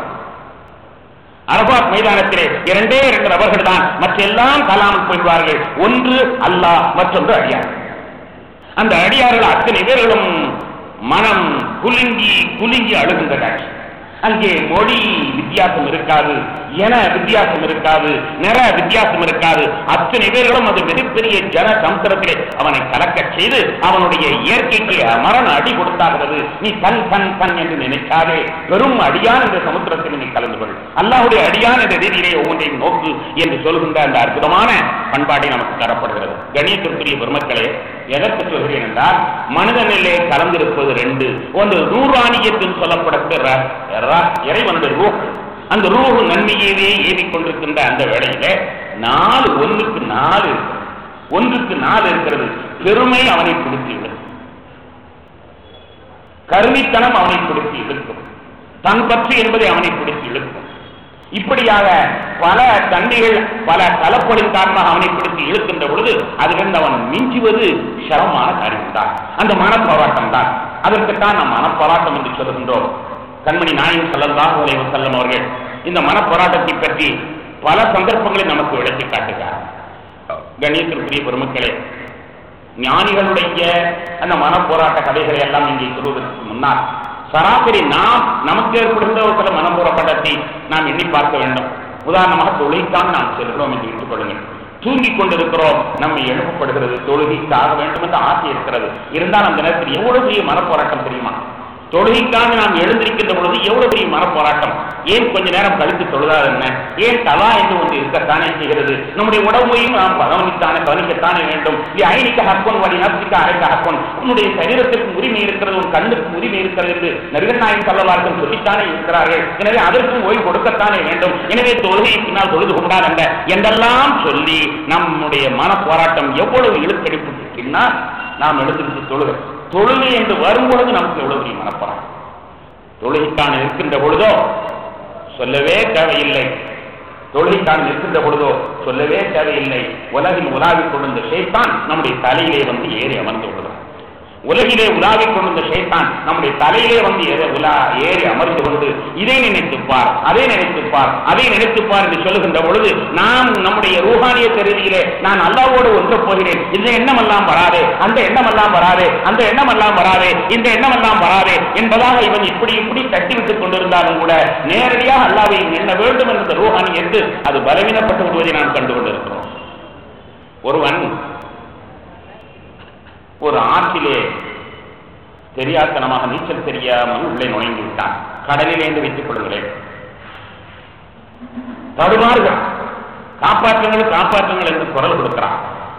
அரபாத் மைதானத்திலே இரண்டே இரண்டு நபர்கள் தான் மற்ற எல்லாம் காணாமல் போயிடுவார்கள் ஒன்று அல்லாஹ் மற்றொன்று அடியார் அந்த அடியார்கள் அத்தனை பேர்களும் மனம் குலுங்கி குலுங்கி அழுகின்ற காட்சி அங்கே மொழி வித்தியாசம் இருக்காது என வித்தியாசம் இருக்காது நிற வித்தியாசம் இருக்காது அத்தனை பேர்களும் அது மிகப்பெரிய ஜன சமுத்திரத்திலே அவனை கலக்கச் செய்து அவனுடைய இயற்கைக்கு மரண அடி கொடுத்தாகிறது நீ தன் தன் தன் என்று நினைக்காதே வெறும் அடியான் என்ற சமுத்திரத்தில் நீ கலந்து கொள் அல்லாஹுடைய அடியான் என்ற ரீதியிலே ஒவ்வொன்றையும் நோக்கு என்று சொல்கின்ற அந்த அற்புதமான பண்பாடை நமக்கு தரப்படுகிறது கணியத்திற்குரிய பெருமக்களே எதற்கு சொல்கிறேன் என்றால் மனிதனிலே கலந்திருப்பது ரெண்டு ஒன்று நூறானியத்தில் சொல்லப்படக்கூடிய இறைவனுடைய ரூஹ் அந்த ரூஹு நன்மையவே ஏவிக் கொண்டிருக்கின்ற அந்த வேளையில நாலு ஒன்றுக்கு நாலு இருக்கிறது. ஒன்றுக்கு நாலு இருக்கிறது பெருமை அவனை பிடித்து விடும் கருமித்தனம் அவனை பிடித்து இழுக்கும் தன் பற்று என்பதை அவனை பிடித்து இழுக்கும் இப்படியாக பல தண்டைகள் பல கலப்பொழின் காரணமாக அவனை பிடித்து இழுக்கின்ற பொழுது அதிலிருந்து அவன் மிஞ்சுவது சிரமமான காரியம்தான் அந்த மனப்போராட்டம் தான் அதற்குத்தான் நாம் மனப்போராட்டம் என்று சொல்லுகின்றோம் கண்மணி நாயின் சொல்லலாம் உலக செல்லம் அவர்கள் இந்த மனப்போராட்டத்தை பற்றி பல சந்தர்ப்பங்களை நமக்கு விளக்கி காட்டுகிறார் கணேசருக்குரிய பெருமக்களே ஞானிகளுடைய அந்த மனப்போராட்ட கதைகளை எல்லாம் இங்கே சொல்வதற்கு முன்னால் சராசரி நாம் நமக்கு ஏற்படுகின்ற ஒரு சில மனப்போராட்டத்தை நாம் எண்ணி பார்க்க வேண்டும் உதாரணமாக தொழில்தான் நாம் செல்கிறோம் என்று வைத்துக் கொள்ளுங்கள் தூங்கிக் கொண்டிருக்கிறோம் நம்மை எழுப்பப்படுகிறது தொழுகைக்காக வேண்டும் என்ற ஆசை இருக்கிறது இருந்தால் அந்த நேரத்தில் எவ்வளவு பெரிய மனப்போராட்டம் தெரியுமா தொழுகைக்காக நாம் எழுந்திருக்கின்ற பொழுது எவ்வளவு பெரிய மனப்போராட்டம் ஏன் கொஞ்ச நேரம் கழித்து தொழுதாது என்ன ஏன் தலா என்று ஒன்று இருக்கத்தானே செய்கிறது நம்முடைய உடம்பையும் நாம் கவனித்தானே கவனிக்கத்தானே வேண்டும் இது ஐனிக்க ஹப்பன் வழி நப்சிக்க அரைக்க ஹப்பன் உன்னுடைய சரீரத்திற்கு உரிமை இருக்கிறது உன் கண்ணுக்கு உரிமை இருக்கிறது என்று நரிகநாயகம் சொல்லவார்கள் சொல்லித்தானே இருக்கிறார்கள் எனவே அதற்கும் ஓய்வு கொடுக்கத்தானே வேண்டும் எனவே தொழுகையை பின்னால் தொழுது கொண்டார் என்ற என்றெல்லாம் சொல்லி நம்முடைய மன போராட்டம் எவ்வளவு இழுக்கடிப்புக்கு பின்னால் நாம் எழுந்திருந்து தொழுகை தொழுகை என்று வரும்பொழுது நமக்கு எவ்வளவு பெரிய மனப்போராட்டம் தொழுகைக்கான இருக்கின்ற பொழுதோ சொல்லவே தேவையில்லை தொழுகைக்கான நிற்கின்ற பொழுதோ சொல்லவே தேவையில்லை உலகில் உலாவிக் கொண்டிருந்த ஷேத்தான் நம்முடைய தலையிலே வந்து ஏறி அமர்ந்து விடுகிறான் உலகிலே உலாவிக் கொண்டிருந்த ஷேத்தான் நம்முடைய தலையிலே வந்து ஏற உலா ஏறி அமர்ந்து கொண்டு இதை நினைத்துப்பார் அதை நினைத்துப்பார் அதை நினைத்துப்பார் என்று சொல்லுகின்ற பொழுது நாம் நம்முடைய ரூஹானிய கருதியிலே நான் அல்லாவோடு ஒன்று போகிறேன் இந்த எண்ணமெல்லாம் வராதே அந்த எண்ணமெல்லாம் வராதே அந்த எண்ணமெல்லாம் வராதே இந்த எண்ணமெல்லாம் வராதே என்பதாக இவன் இப்படி இப்படி தட்டிவிட்டுக் கொண்டிருந்தாலும் கூட நேரடியாக அல்லாவை எண்ண வேண்டும் என்ற ரூஹானி என்று அது பலவீனப்பட்டு விடுவதை நாம் கண்டு கொண்டிருக்கிறோம் ஒருவன் ஒரு ஆற்றிலே தெரியாத்தனமாக நீச்சல் தெரியாமல் உள்ளே நுழைந்து விட்டான் கடலிலே என்று வைத்துக் கொள்ளுங்களேன் தடுமாறுகள் காப்பாற்றுங்கள் காப்பாற்றுங்கள் என்று குரல் கொடுக்கிறான்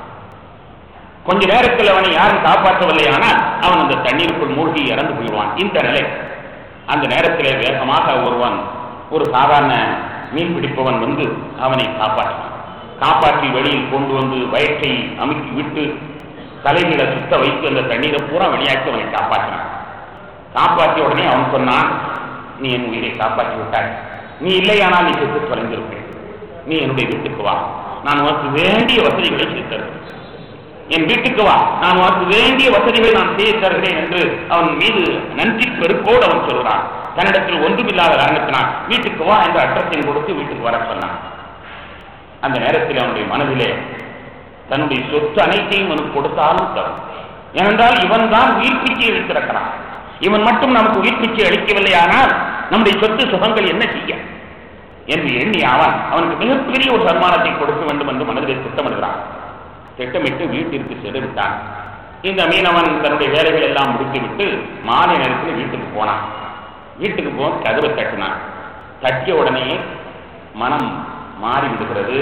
கொஞ்ச நேரத்தில் அவனை யாரும் காப்பாற்றவில்லை ஆனால் அவன் அந்த தண்ணீருக்குள் மூழ்கி இறந்து போயிடுவான் இந்த நிலை அந்த நேரத்திலே வேகமாக ஒருவன் ஒரு சாதாரண மீன் பிடிப்பவன் வந்து அவனை காப்பாற்றினான் காப்பாற்றி வெளியில் கொண்டு வந்து வயிற்றை அமுக்கி விட்டு தலைகளை சுத்த வைத்து அந்த தண்ணீரை பூரா வெளியாக்கி அவனை காப்பாற்றினான் காப்பாற்றிய உடனே அவன் சொன்னான் நீ என் உயிரை காப்பாற்றி விட்டாய் நீ இல்லையானால் நீ செத்து தொலைந்திருப்பேன் நீ என்னுடைய வீட்டுக்கு வா நான் உனக்கு வேண்டிய வசதிகளை செய்து தருவேன் என் வீட்டுக்கு வா நான் உனக்கு வேண்டிய வசதிகளை நான் செய்து தருகிறேன் என்று அவன் மீது நன்றி பெருக்கோடு அவன் சொல்கிறான் தன்னிடத்தில் ஒன்றுமில்லாத காரணத்தினால் வீட்டுக்கு வா என்ற அட்ரஸையும் கொடுத்து வீட்டுக்கு வர சொன்னான் அந்த நேரத்தில் அவனுடைய மனதிலே தன்னுடைய சொத்து அனைத்தையும் அவனுக்கு கொடுத்தாலும் தரும் ஏனென்றால் இவன் தான் உயிர் பிச்சை அளித்திருக்கிறான் இவன் மட்டும் நமக்கு உயிர் பிச்சை அளிக்கவில்லை ஆனால் நம்முடைய சொத்து சுகங்கள் என்ன செய்ய என்று எண்ணி அவன் அவனுக்கு மிகப்பெரிய ஒரு சன்மானத்தை கொடுக்க வேண்டும் என்று மனதிலே திட்டமிடுகிறான் திட்டமிட்டு வீட்டிற்கு சென்று விட்டான் இந்த மீனவன் தன்னுடைய வேலைகள் எல்லாம் முடித்துவிட்டு மாலை நேரத்தில் வீட்டுக்கு போனான் வீட்டுக்கு போக கதவை தட்டினான் தட்டிய உடனே மனம் மாறி விடுகிறது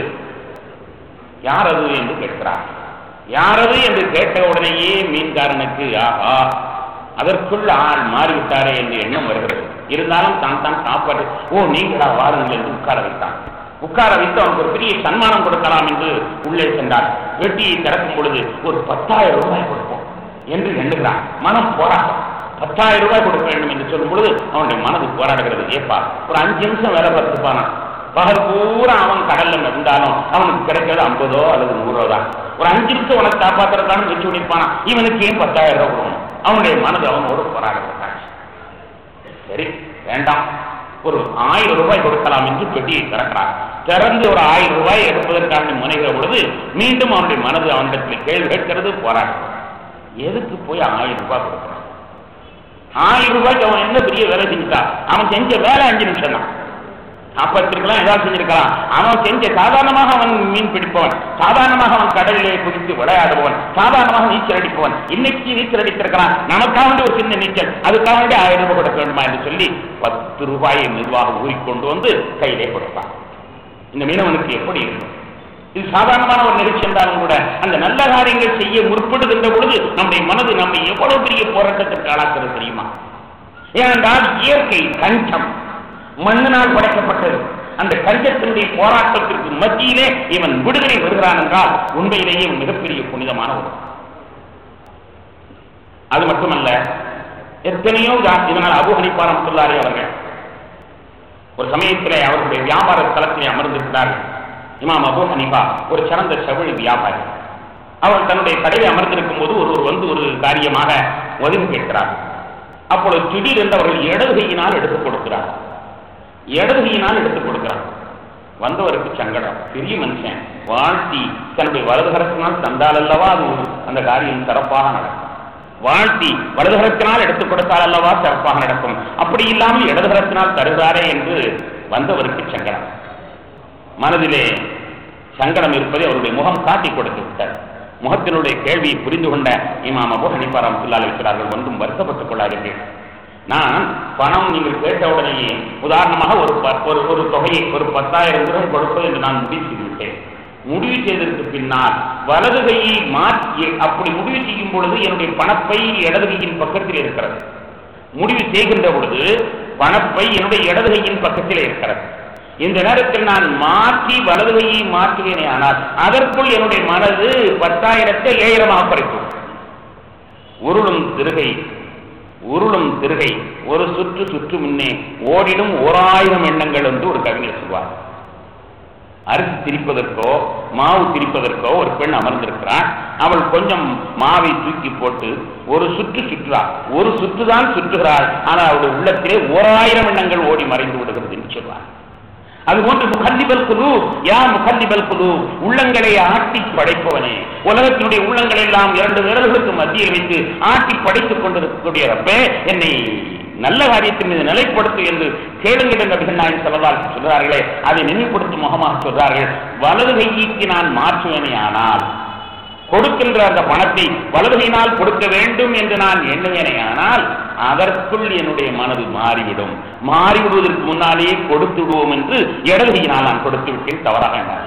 யார் அது என்று கேட்கிறார் யார் அது என்று கேட்ட உடனேயே மீன்காரனுக்கு ஆஹா அதற்குள் ஆள் மாறிவிட்டாரே என்று எண்ணம் வருகிறது இருந்தாலும் தான் தான் காப்பாற்று ஓ நீங்களா வாருங்கள் என்று உட்கார வைத்தான் உட்கார வைத்து அவனுக்கு ஒரு பெரிய சன்மானம் கொடுக்கலாம் என்று உள்ளே சென்றார் வெட்டியை திறக்கும் பொழுது ஒரு பத்தாயிரம் ரூபாய் கொடுப்போம் என்று எண்ணுகிறான் மனம் போராட்டம் பத்தாயிரம் ரூபாய் கொடுக்க வேண்டும் என்று சொல்லும் பொழுது அவனுடைய மனது போராடுகிறது ஏப்பா ஒரு அஞ்சு நிமிஷம் வேலை பார்த்துப்பானா பகல் பூரா அவன் கடல்ல இருந்தாலும் அவனுக்கு கிடைக்கிறது ஐம்பதோ அல்லது நூறோ தான் ஒரு அஞ்சு நிமிஷம் உனக்கு காப்பாத்துறதான்னு வச்சு பண்ணிருப்பானா இவனுக்கு ஏன் பத்தாயிரம் ரூபாய் கொடுக்கணும் அவனுடைய மனது அவனோடு போராடுகிறான் சரி வேண்டாம் ஒரு ஆயிரம் ரூபாய் கொடுக்கலாம் என்று பெட்டியை திறக்கிறான் திறந்து ஒரு ஆயிரம் ரூபாய் எடுப்பதற்காக முனைகிற பொழுது மீண்டும் அவனுடைய மனது அவனிடத்தில் கேள்வி கேட்கிறது போராடுகிறது எதுக்கு போய் ஆயிரம் ரூபாய் கொடுக்கிறான் ஆயிரம் ரூபாய்க்கு அவன் என்ன பெரிய வேலை செஞ்சுட்டான் அவன் செஞ்ச வேலை அஞ்சு நிமிஷம் தான் காப்பாற்றிருக்கலாம் ஏதாவது செஞ்சிருக்கலாம் அவன் செஞ்ச சாதாரணமாக அவன் மீன் பிடிப்பவன் சாதாரணமாக அவன் கடலிலே குதித்து விளையாடுபவன் சாதாரணமாக நீச்சல் அடிப்பவன் இன்னைக்கு நீச்சல் அடித்திருக்கிறான் நமக்காக வேண்டிய ஒரு சின்ன நீச்சல் அதுக்காக வேண்டிய ஆயிரம் ரூபாய் கொடுக்க வேண்டுமா என்று சொல்லி பத்து ரூபாயை நிர்வாகம் ஊறிக்கொண்டு வந்து கையிலே கொடுத்தான் இந்த மீனவனுக்கு எப்படி இருக்கும் இது சாதாரணமான ஒரு நிகழ்ச்சி என்றாலும் கூட அந்த நல்ல காரியங்கள் செய்ய முற்படுகின்ற பொழுது நம்முடைய மனது நம்மை எவ்வளவு பெரிய போராட்டத்திற்கு ஆளாக்குறது தெரியுமா ஏனென்றால் இயற்கை கஞ்சம் மண்ணினால் படைக்கப்பட்டது அந்த கஞ்சத்தினுடைய போராட்டத்திற்கு மத்தியிலே இவன் விடுதலை வருகிறான் என்றால் உண்மையிலேயே இவன் மிகப்பெரிய புனிதமான ஒரு அது மட்டுமல்ல எத்தனையோ ஜா- இதனால் அபு ஹனிஃபா ரஹ்மத்துல்லாஹி அவர்கள் ஒரு சமயத்திலே அவர்களுடைய வியாபார ஸ்தலத்திலே அமர்ந்திருக்கிறார்கள் இமாம் அபு ஹனிஃபா ஒரு சிறந்த செவிழி வியாபாரி அவர் தன்னுடைய கடையில் அமர்ந்திருக்கும் போது ஒருவர் வந்து ஒரு காரியமாக உதவி கேட்கிறார் அப்பொழுது திடீரென்று அவர்கள் இடது கையினால் எடுத்துக் கொடுக்கிறார் இடது கையினால் எடுத்துக் கொடுக்கிறார் வந்தவருக்கு சங்கடம் பெரிய மனுஷன் வாழ்த்தி தன்னுடைய வலதுகரத்தினால் தந்தால் அல்லவா அது ஒரு- அந்த காரியம் சிறப்பாக நடக்கும் வாழ்த்தி வலதுகரத்தினால் எடுத்துக் கொடுத்தால் அல்லவா சிறப்பாக நடக்கும் அப்படி இல்லாமல் இடதுகரத்தினால் தருகிறாரே என்று வந்தவருக்கு சங்கடம் மனதிலே சங்கடம் இருப்பதை அவருடைய முகம் காட்டி கொடுத்து விட்டார் முகத்தினுடைய கேள்வியை புரிந்து கொண்ட இமாம் அபு ஹனிஃபா ரஹ்மத்துல்லாஹி இருக்கிறார்கள் ஒன்றும் வருத்தப்பட்டுக் கொள்ளாதீர்கள் நான் பணம் நீங்கள் கேட்ட உடனேயே உதாரணமாக ஒரு ப- ஒரு ஒரு தொகையை ஒரு பத்தாயிரம் ரூபாய் கொடுப்பது என்று நான் முடிவு செய்து விட்டேன் முடிவு செய்ததற்கு பின்னால் வலது கையை மாற்றி அப்படி முடிவு செய்யும் பொழுது என்னுடைய பணப்பை இடது கையின் பக்கத்தில் இருக்கிறது முடிவு செய்கின்ற பொழுது பணப்பை என்னுடைய இடது கையின் பக்கத்தில் இருக்கிறது இந்த நேரத்தில் நான் மாற்றி வலது கையை மாற்றுவேனே ஆனால் அதற்குள் என்னுடைய மனது பத்தாயிரத்தை ஏழமாக குறைக்கும் உருளும் திருகை உருளும் திருகை ஒரு சுற்று சுற்று முன்னே ஓடிடும் ஓராயிரம் எண்ணங்கள் என்று ஒரு கவிஞர் சொல்வார் அரிசி திரிப்பதற்கோ மாவு திரிப்பதற்கோ ஒரு பெண் அமர்ந்திருக்கிறாள் அவள் கொஞ்சம் மாவை தூக்கி போட்டு ஒரு சுற்று சுற்றுறாள் ஒரு சுற்று தான் சுற்றுகிறாள் ஆனால் அவளுடைய உள்ளத்திலே ஓராயிரம் எண்ணங்கள் ஓடி மறைந்து விடுகிறது என்று சொல்வார் அதுபோன்று முகல்லிபல் குழு யா முகல்லிபல் குழு உள்ளங்களை ஆட்டி படைப்பவனே உலகத்தினுடைய உள்ளங்களை எல்லாம் இரண்டு விரல்களுக்கு மத்தியில் வைத்து ஆட்டி படைத்துக் கொண்டிருக்கக்கூடிய ரப்பே என்னை நல்ல காரியத்தின் மீது நிலைப்படுத்து என்று கேளுங்கள் என்ற பிகநாயன் செல்லதால் சொல்கிறார்களே அதை நினைவுபடுத்தும் முகமாக சொல்கிறார்கள் வலது கைக்கு நான் மாற்றுவேனே ஆனால் கொடுக்கின்ற அந்த பணத்தை வலதுகையினால் கொடுக்க வேண்டும் என்று நான் எண்ணுவேனே ஆனால் அதற்குள் என்னுடைய மனது மாறிவிடும் மாறிவிடுவதற்கு முன்னாலேயே கொடுத்து விடுவோம் என்று இடதுகையினால் நான் கொடுத்து விட்டேன் தவறாக எண்ணாது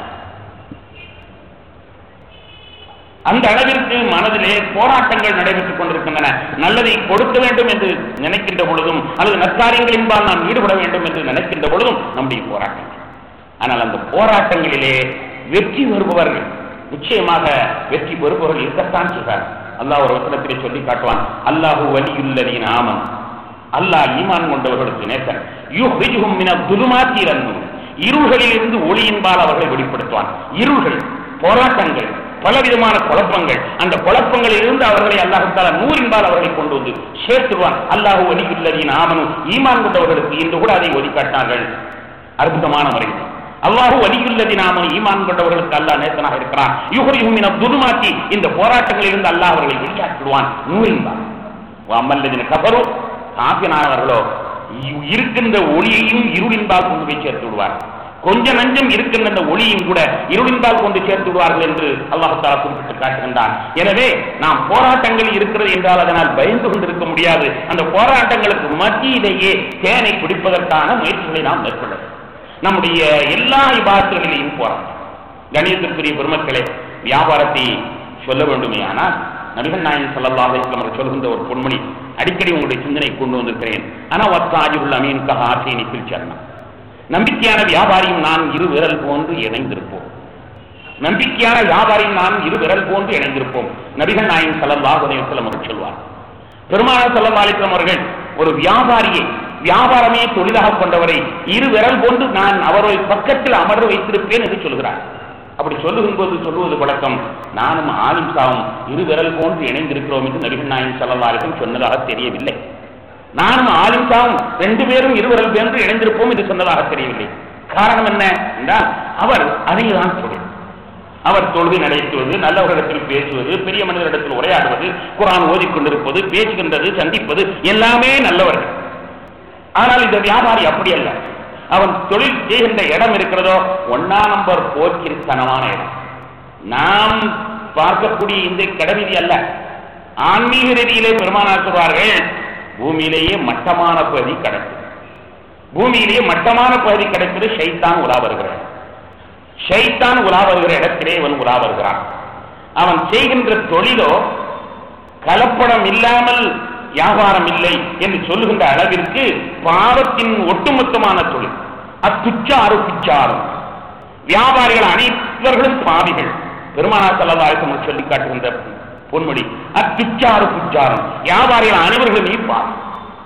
அந்த அளவிற்கு மனதிலே போராட்டங்கள் நடைபெற்றுக் கொண்டிருக்கின்றன நல்லதை கொடுக்க வேண்டும் என்று நினைக்கின்ற பொழுதும் அல்லது நற்காரியங்களின்பால் நாம் ஈடுபட வேண்டும் என்று நினைக்கின்ற பொழுதும் நம்முடைய போராட்டங்கள் ஆனால் அந்த போராட்டங்களிலே வெற்றி பெறுபவர்கள் நிச்சயமாக வெற்றி பெறுபவர்கள் இருக்கத்தான் செய்வார் அல்லாஹ் ஒரு வசனத்திலே சொல்லி காட்டுவான் அல்லாஹு வலியுள்ளதின் ஆமன் அல்லாஹ் ஈமான் கொண்டவர்களுக்கு நேசன் யுஹ்ரிஜுஹும் மின துலுமாத்தி ரன்னு இருள்களில் இருந்து ஒளியின்பால் அவர்களை வெளிப்படுத்துவான் இருள்கள் போராட்டங்கள் பலவிதமான குழப்பங்கள் அந்த குழப்பங்களில் இருந்து அவர்களை அல்லாஹால நூறின்பால் அவர்களை கொண்டு வந்து சேர்த்துவான் அல்லாஹு வலியுள்ளதின் ஆமனும் ஈமான் கொண்டவர்களுக்கு இன்று கூட அதை ஒதுக்காட்டினார்கள் அற்புதமான முறையில் அல்லாஹு வலியுள்ளதி நாம ஈமான் கொண்டவர்களுக்கு அல்லாஹ் நேசனாக இருக்கிறான் யுகரியும் துருமாக்கி இந்த போராட்டங்களில் இருந்து அல்லாஹ் அவர்களை வெளியாக்கிடுவான் நூறின்பான் அம்மல்லதின கபரு காப்பினானவர்களோ இருக்கின்ற ஒளியையும் இருளின்பால் கொண்டு போய் சேர்த்து விடுவார் கொஞ்ச நஞ்சம் இருக்கின்ற அந்த ஒளியும் கூட இருளின்பால் கொண்டு சேர்த்து விடுவார்கள் என்று அல்லாஹாலா குறிப்பிட்டு காட்டுகின்றான் எனவே நாம் போராட்டங்கள் இருக்கிறது என்றால் அதனால் பயந்து கொண்டிருக்க முடியாது அந்த போராட்டங்களுக்கு மத்தியிலேயே தேனை குடிப்பதற்கான முயற்சிகளை நாம் மேற்கொள்ள வேண்டும். நம்முடைய எல்லா இபாத்துகளிலையும் போராட்டம் கணியத்திற்குரிய பெருமக்களே வியாபாரத்தை சொல்ல வேண்டுமே ஆனால் நபிகள் நாயன் சல்லா அலிஸ்லாம் அவர்கள் சொல்கின்ற ஒரு பொன்மணி அடிக்கடி உங்களுடைய சிந்தனை கொண்டு வந்திருக்கிறேன் ஆனா வத்தாஜுல் அமீன் கஹா ஆசைனி பிரிச்சரணம் நம்பிக்கையான வியாபாரியும் நான் இரு விரல் போன்று இணைந்திருப்போம் நம்பிக்கையான வியாபாரியும் நான் இரு விரல் போன்று இணைந்திருப்போம் நபிகள் நாயன் சல்லல்லாஹு அலைஹி வஸல்லம் அவர்கள் சொல்வார் பெருமானார் சல்லல்லாஹு அலைஹி வஸல்லம் அவர்கள் ஒரு வியாபாரியை வியாபாரமே தொழிலாக கொண்டவரை இரு விரல் போன்று நான் அவரை பக்கத்தில் அமர்ந்து வைத்திருப்பேன் என்று சொல்கிறார் அப்படி சொல்லுகின்ற போது சொல்லுவது பழக்கம் நானும் ஆலிம் சாவும் இரு விரல் போன்று இணைந்திருக்கிறோம் என்று நபிகள் நாயன் சல்லல்லாஹு அலைஹி வஸல்லம் சொன்னதாக தெரியவில்லை நானும் ஆலிம் சாவும் ரெண்டு பேரும் இருவரல் போன்று இணைந்திருப்போம் என்று சொன்னதாக தெரியவில்லை காரணம் என்ன என்றால் அவர் அதைதான் சொல்கிறார் அவர் தொழுகை நடத்துவது நல்லவர்களிடத்தில் பேசுவது பெரிய மனிதரிடத்தில் உரையாடுவது குரான் ஓதிக்கொண்டிருப்பது பேசுகின்றது சந்திப்பது எல்லாமே நல்லவர்கள் ஆனால் இந்த வியாபாரி அப்படி அல்ல அவன் தொழில் செய்கின்ற இடம் இருக்கிறதோ ஒன்னா நம்பர் போக்கிரித்தனமான இடம் நாம் பார்க்கக்கூடிய இந்த கடவிதி அல்ல ஆன்மீக ரீதியிலே பெருமானார் சொல்வார்கள் பூமியிலேயே மட்டமான பகுதி கிடைக்கும் பூமியிலேயே மட்டமான பகுதி கிடைப்பது ஷைத்தான் உலா வருகிறார் ஷைத்தான் உலா வருகிற இடத்திலே இவன் உலா வருகிறான் அவன் செய்கின்ற தொழிலோ கலப்படம் இல்லாமல் வியாபாரம் இல்லை என்று சொல்லுகின்ற அளவிற்கு பாவத்தின் ஒட்டுமொத்தமான தொழில் அத்துச்சாறு பிச்சாரும் வியாபாரிகள் அனைவர்களும் பாவிகள் பெருமானா செல்லதாழ்த்து சொல்லி காட்டுகின்ற பொன்மொழி அத்துச்சாறு பிச்சாரும் வியாபாரிகள் அனைவர்களுமே பாவி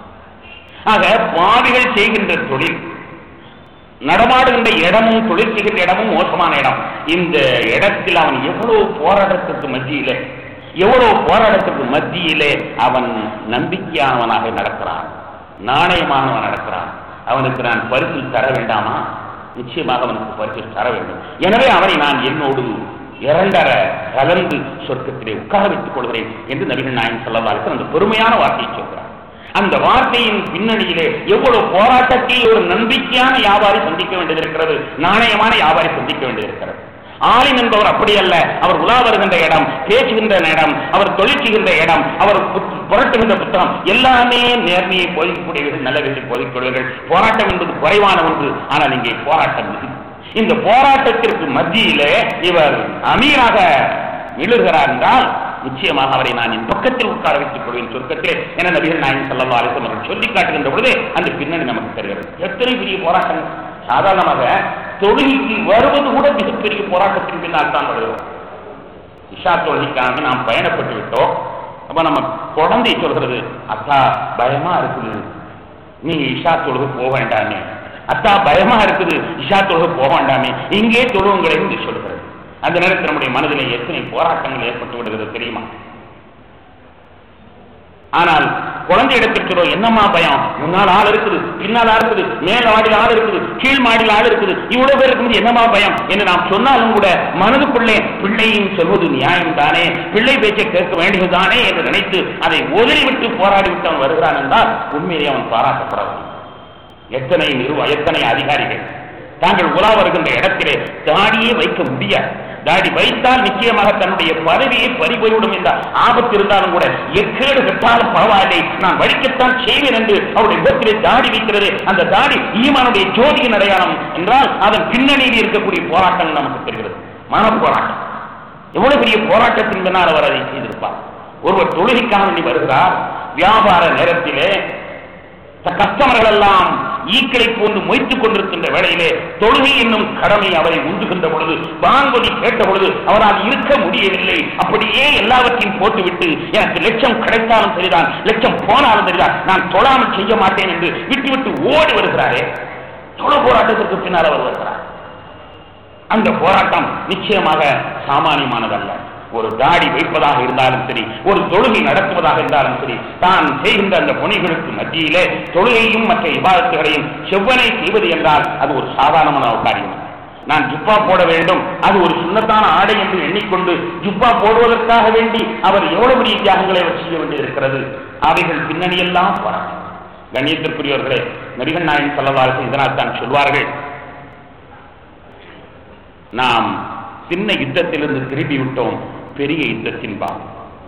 ஆக பாவிகள் செய்கின்ற தொழில் நடமாடுகின்ற இடமும் தொழில் செய்கின்ற இடமும் மோசமான இடம் இந்த இடத்தில் அவன் எவ்வளவு போராட்டத்திற்கு மத்தியிலே எவ்வளவு போராட்டத்திற்கு மத்தியிலே அவன் நம்பிக்கையானவனாக நடக்கிறான் நாணயமானவன் நடக்கிறான் அவனுக்கு நான் பரிசில் தர வேண்டாமா நிச்சயமாக அவனுக்கு பரிசில் தர வேண்டும் எனவே அவனை நான் என்னோடு இரண்டர கலந்து சொர்க்கத்திலே உட்கார வைத்துக் கொள்கிறேன் என்று நபிகள் நாயன் சொல்லவாருக்கு அந்த பெருமையான வார்த்தையை சொல்கிறார் அந்த வார்த்தையின் பின்னணியிலே எவ்வளவு போராட்டத்தை ஒரு நம்பிக்கையான வியாபாரி சந்திக்க வேண்டியிருக்கிறது நாணயமான வியாபாரி சந்திக்க வேண்டியிருக்கிறது ஆலிம் என்பவர் அப்படி அல்ல அவர் உலா வருகின்ற இடம் பேசுகின்ற இடம் அவர் தொழில் செய்கின்ற இடம் அவர் புத்- புரட்டுகின்ற புத்தகம் எல்லாமே நேர்மையை போதிக்கக்கூடியவர்கள் நல்லவர்களை போதிக்கக்கூடியவர்கள் போராட்டம் என்பது குறைவான ஒன்று ஆனால் இங்கே போராட்டம் மிகுதி. இந்த போராட்டத்திற்கு மத்தியிலே இவர் அமீராக விழுகிறார் என்றால் நிச்சயமாக அவரை நான் என் பக்கத்தில் உட்கார வைத்துக் கொள்வேன் சொர்க்கத்திலே என நபிகள் நாயன் சல்லா அலிசம் அவர்கள் சொல்லி காட்டுகின்ற பொழுது அந்த பின்னணி நமக்கு தெரிகிறது எத்தனை பெரிய போராட்டம் சாதாரணமாக தொழுகைக்கு வருவது கூட மிகப்பெரிய போராட்டத்தின் பின்னால் தான் வருகிறோம் இஷா தொழுகைக்காக நாம் பயணப்பட்டு விட்டோம் அப்ப நம்ம குழந்தை சொல்கிறது அக்கா பயமா இருக்குது நீ இஷா தொழுகை போக வேண்டாமே அத்தா பயமா இருக்குது இஷா தொழுக போக வேண்டாமே இங்கே தொழுவுங்களை என்று சொல்கிறது அந்த நேரத்தில் நம்முடைய மனதிலே எத்தனை போராட்டங்கள் ஏற்பட்டு விடுகிறது தெரியுமா ஆனால் குழந்தை இடத்திற்கிறோ என்னம்மா பயம் முன்னால் ஆள் இருக்குது பின்னால் ஆள் இருக்குது மேல் மாடியில் ஆள் இருக்குது கீழ் மாடியில் ஆள் இருக்குது இவ்வளவு பேர் இருக்கும்போது என்னம்மா பயம் என்று நாம் சொன்னாலும் கூட மனதுக்குள்ளே பிள்ளையும் சொல்வது நியாயம் தானே பிள்ளை பேச்சை கேட்க வேண்டியதுதானே என்று நினைத்து அதை உதறி விட்டு போராடி விட்டு அவன் வருகிறான் என்றால் உண்மையிலே அவன் பாராட்டப்பட வேண்டும் எத்தனை நிறுவ எத்தனை அதிகாரிகள் தாங்கள் உலா வருகின்ற இடத்திலே தாடியே வைக்க முடியாது தாடி வைத்தால் நிச்சயமாக தன்னுடைய பதவியை பறிபோய்விடும் என்ற ஆபத்து இருந்தாலும் கூட எக்கேடு கட்டாலும் பரவாயில்லை நான் வழிக்கத்தான் செய்வேன் என்று அவருடைய முகத்திலே தாடி வைக்கிறது அந்த தாடி ஈமானுடைய ஜோதியின் அடையாளம் என்றால் அதன் பின்னணியில் இருக்கக்கூடிய போராட்டம் நமக்கு தெரிகிறது மன போராட்டம் எவ்வளவு பெரிய போராட்டத்தின் பின்னால் அவர் அதை செய்திருப்பார் ஒருவர் தொழுகைக்காக வேண்டி வருகிறார் வியாபார நேரத்திலே கஸ்டமர்கள் எல்லாம் ஈக்களை போன்று மொய்த்துக் கொண்டிருக்கின்ற வேளையிலே தொழுகை என்னும் கடமை அவரை உந்துகின்ற பொழுது வான்கொலி கேட்ட பொழுது அவரால் இருக்க முடியவில்லை அப்படியே எல்லாவற்றையும் போட்டுவிட்டு எனக்கு லட்சம் கிடைத்தாலும் சரிதான் லட்சம் போனாலும் சரிதான் நான் தொழாமல் செய்ய மாட்டேன் என்று விட்டுவிட்டு ஓடி வருகிறாரே தொழ போராட்டத்திற்கு பின்னால் அவர் வருகிறார் அந்த போராட்டம் நிச்சயமாக சாமானியமானதல்ல ஒரு தாடி வைப்பதாக இருந்தாலும் சரி ஒரு தொழுகை நடத்துவதாக இருந்தாலும் சரி தான் செய்கின்ற அந்த பணிகளுக்கு மத்தியிலே தொழுகையும் மற்ற விவாதத்துகளையும் செவ்வனை செய்வது என்றால் அது ஒரு சாதாரணமான ஒரு காரியம் நான் ஜுப்பா போட வேண்டும் அது ஒரு சுண்ணத்தான ஆடை என்று எண்ணிக்கொண்டு ஜுப்பா போடுவதற்காக வேண்டி அவர் எவ்வளவு பெரிய தியாகங்களை அவர் செய்ய வேண்டியிருக்கிறது அவைகள் பின்னணியெல்லாம் போராட்டம் கண்ணியத்திற்குரியவர்களே நபிகள் நாயன் சொல்லவார்கள் இதனால் தான் சொல்வார்கள் நாம் சின்ன யுத்தத்திலிருந்து திரும்பி விட்டோம் பெரிய யுத்தத்தின் பாவம்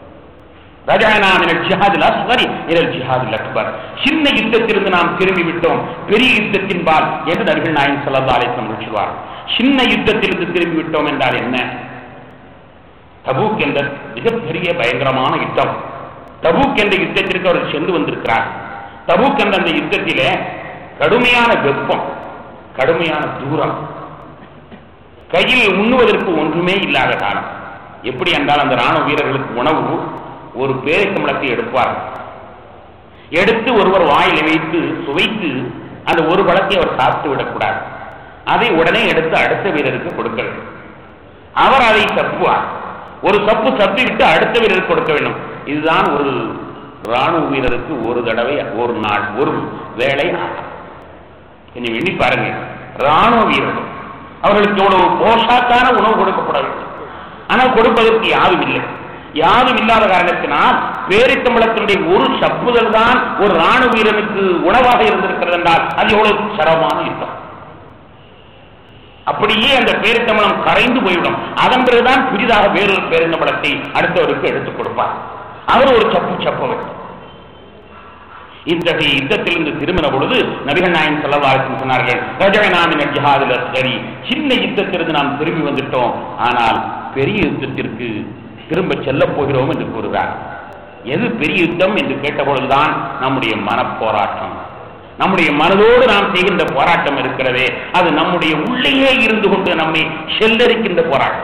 சின்ன யுத்தத்திலிருந்து நாம் திரும்பி விட்டோம் பெரிய யுத்தத்தின் பால் என்று நபிகள் நாயன் சொல்லதாலேசம் சொல்வார் சின்ன யுத்தத்திலிருந்து திரும்பி விட்டோம் என்றால் என்ன தபூக் என்ற மிகப்பெரிய பயங்கரமான யுத்தம் தபூக் என்ற யுத்தத்திற்கு அவர் சென்று வந்திருக்கிறார் தபூக் என்ற அந்த யுத்தத்திலே கடுமையான வெப்பம் கடுமையான தூரம் கையில் உண்ணுவதற்கு ஒன்றுமே இல்லாத காலம் எப்படி என்றால் அந்த ராணுவ வீரர்களுக்கு உணவு ஒரு பேரிக்கம்பளத்தை எடுப்பார்கள் எடுத்து ஒருவர் வாயில் வைத்து சுவைத்து அந்த ஒரு பழத்தை அவர் சாப்பிட்டு விடக்கூடாது அதை உடனே எடுத்து அடுத்த வீரருக்கு கொடுக்க வேண்டும் அவர் அதை தப்புவார் ஒரு சப்பு சப்பி விட்டு அடுத்த வீரருக்கு கொடுக்க வேண்டும் இதுதான் ஒரு ராணுவ வீரருக்கு ஒரு தடவை ஒரு நாள் ஒரு வேலை ஆகும் கொஞ்சம் எண்ணி பாருங்க ராணுவ வீரர்கள் அவர்களுக்கு எவ்வளவு போஷாக்கான உணவு கொடுக்கப்பட வேண்டும் ஆனால் கொடுப்பதற்கு யாரும் இல்லை யாரும் இல்லாத காரணத்தினால் பேரித்தம்பளத்தினுடைய ஒரு சப்புதல் தான் ஒரு ராணுவ வீரனுக்கு உணவாக இருந்திருக்கிறது என்றால் அது எவ்வளவு சிரமமான யுத்தம் அப்படியே அந்த பேரித்தம்பளம் கரைந்து போய்விடும் அதன் பிறகுதான் புதிதாக வேறொரு பேரித்தம்பளத்தை அடுத்தவருக்கு எடுத்துக் கொடுப்பார் அவர் ஒரு சப்பு சப்ப வேண்டும் இத்தகைய யுத்தத்திலிருந்து திரும்பின பொழுது நபிகள் நாயன் செல்லவாருக்கும் சொன்னார்கள் ரஜகநாமின ஜிஹாதுல சரி சின்ன யுத்தத்திலிருந்து நாம் திரும்பி வந்துட்டோம் ஆனால் பெரிய யுத்தத்திற்கு திரும்ப செல்ல போகிறோம் என்று கூறுகிறார் எது பெரிய யுத்தம் என்று கேட்டபொழுதுதான் நம்முடைய மனப்போராட்டம் நம்முடைய மனதோடு நாம் செய்கின்ற போராட்டம் இருக்கிறதே அது நம்முடைய உள்ளேயே இருந்து கொண்டு நம்மை செல்லரிக்கின்ற போராட்டம்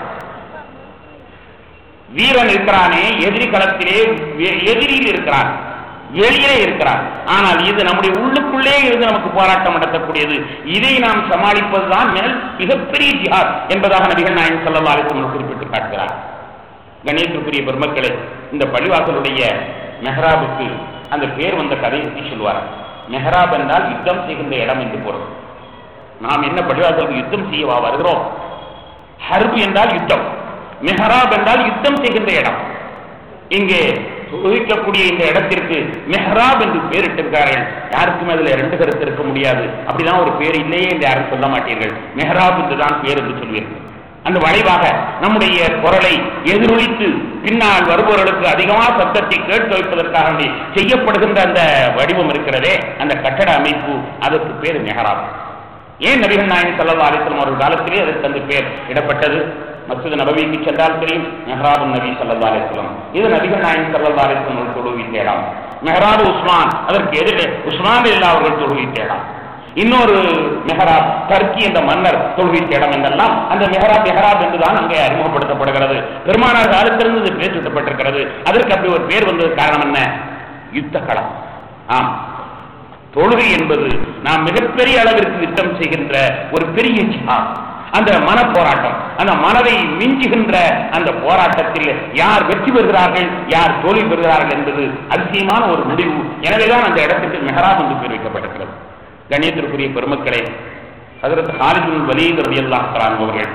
வீரன் இருக்கிறானே எதிரி களத்திலே எதிரியில் இருக்கிறான் வெளியே இருக்கிறார் ஆனால் இது நம்முடைய உள்ளுக்குள்ளே இருந்து நமக்கு போராட்டம் நடத்தக்கூடியது இதை நாம் சமாளிப்பதுதான் மேல் மிகப்பெரிய ஜிஹாத் என்பதாக நபிகள் நாயன் சொல்லவா குறிப்பிட்டு காட்டுகிறார் கணேசத்துக்குரிய பெருமக்களே இந்த பள்ளிவாசலுடைய மெஹராபுக்கு அந்த பேர் வந்த கதையை சொல்வார் மெஹராப் என்றால் யுத்தம் செய்கின்ற இடம் என்று பொருள் நாம் என்ன பள்ளிவாசலுக்கு யுத்தம் செய்யவா வருகிறோம் ஹர்பு என்றால் யுத்தம் மெஹராப் என்றால் யுத்தம் செய்கின்ற இடம் இங்கே துதிக்கக்கூடிய இந்த இடத்திற்கு மெஹராப் என்று பேரிட்டிருக்கிறார்கள் யாருக்கும் அதுல ரெண்டு கருத்து இருக்க முடியாது அப்படிதான் ஒரு பேர் இல்லையே என்று யாரும் சொல்ல மாட்டீர்கள் மெஹராப் என்று தான் பேர் என்று சொல்வீர்கள் அந்த வளைவாக நம்முடைய குரலை எதிரொலித்து பின்னால் வருபவர்களுக்கு அதிகமான சத்தத்தை கேட்க வைப்பதற்காக வேண்டி செய்யப்படுகின்ற அந்த வடிவம் இருக்கிறதே அந்த கட்டட அமைப்பு அதற்கு பேர் மெஹராப் ஏன் நபிகள் நாயன் சல்லா அலிஸ்லாம் அவர்கள் காலத்திலே அதற்கு அந்த பேர் இடப்பட்டது மசூத் நபவிக்கு சென்றால் தெரியும் மெஹராபு நபி சல்லா அலிஸ்லாம் இது நபிகள் நாயன் சல்லா அலிஸ்லாம் அவர்கள் தொழுவித்த இடம் மெஹராபு உஸ்மான் அதற்கு எதிரே உஸ்மான் இல்லா அவர்கள் தொழுவித்த இடம் இன்னொரு மெஹராப் டர்க்கி என்ற மன்னர் தொழுவித்த இடம் என்றெல்லாம் அந்த மெஹராப் மெஹராப் என்றுதான் அங்கே அறிமுகப்படுத்தப்படுகிறது பெருமானார் காலத்திலிருந்து இது பேர் சுட்டப்பட்டிருக்கிறது அதற்கு அப்படி ஒரு பேர் வந்தது காரணம் என்ன யுத்த களம் ஆம் தொழுகை என்பது நாம் மிகப்பெரிய அளவிற்கு யுத்தம் செய்கின்ற ஒரு பெரிய ஜிஹாத் அந்த மன போராட்டம் அந்த மனதை மிஞ்சுகின்ற அந்த போராட்டத்தில் யார் வெற்றி பெறுகிறார்கள் யார் தோல்வி பெறுகிறார்கள் என்பது அதிசயமான ஒரு முடிவு எனவேதான் அந்த இடத்துக்கு மெஹராப் என்று பேர் வைக்கப்பட்டிருக்கிறது கணியத்திற்குரிய பெருமக்களே அதற்கு ஹாலிதுல் வலீத் ரலியல்லாஹு தஆலா அவர்கள்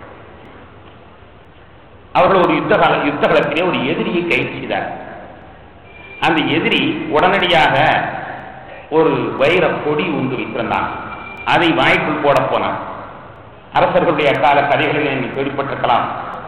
அவர்கள் ஒரு யுத்த கால யுத்த காலத்திலே ஒரு எதிரியை கைது செய்தார் அந்த எதிரி உடனடியாக ஒரு வைர கொடி உண்டு வைத்திருந்தான் அதை வாய்க்குள் போட போனான் அரசர்களுடைய அக்கால கதைகளில் நீங்கள் கேள்விப்பட்டிருக்கலாம்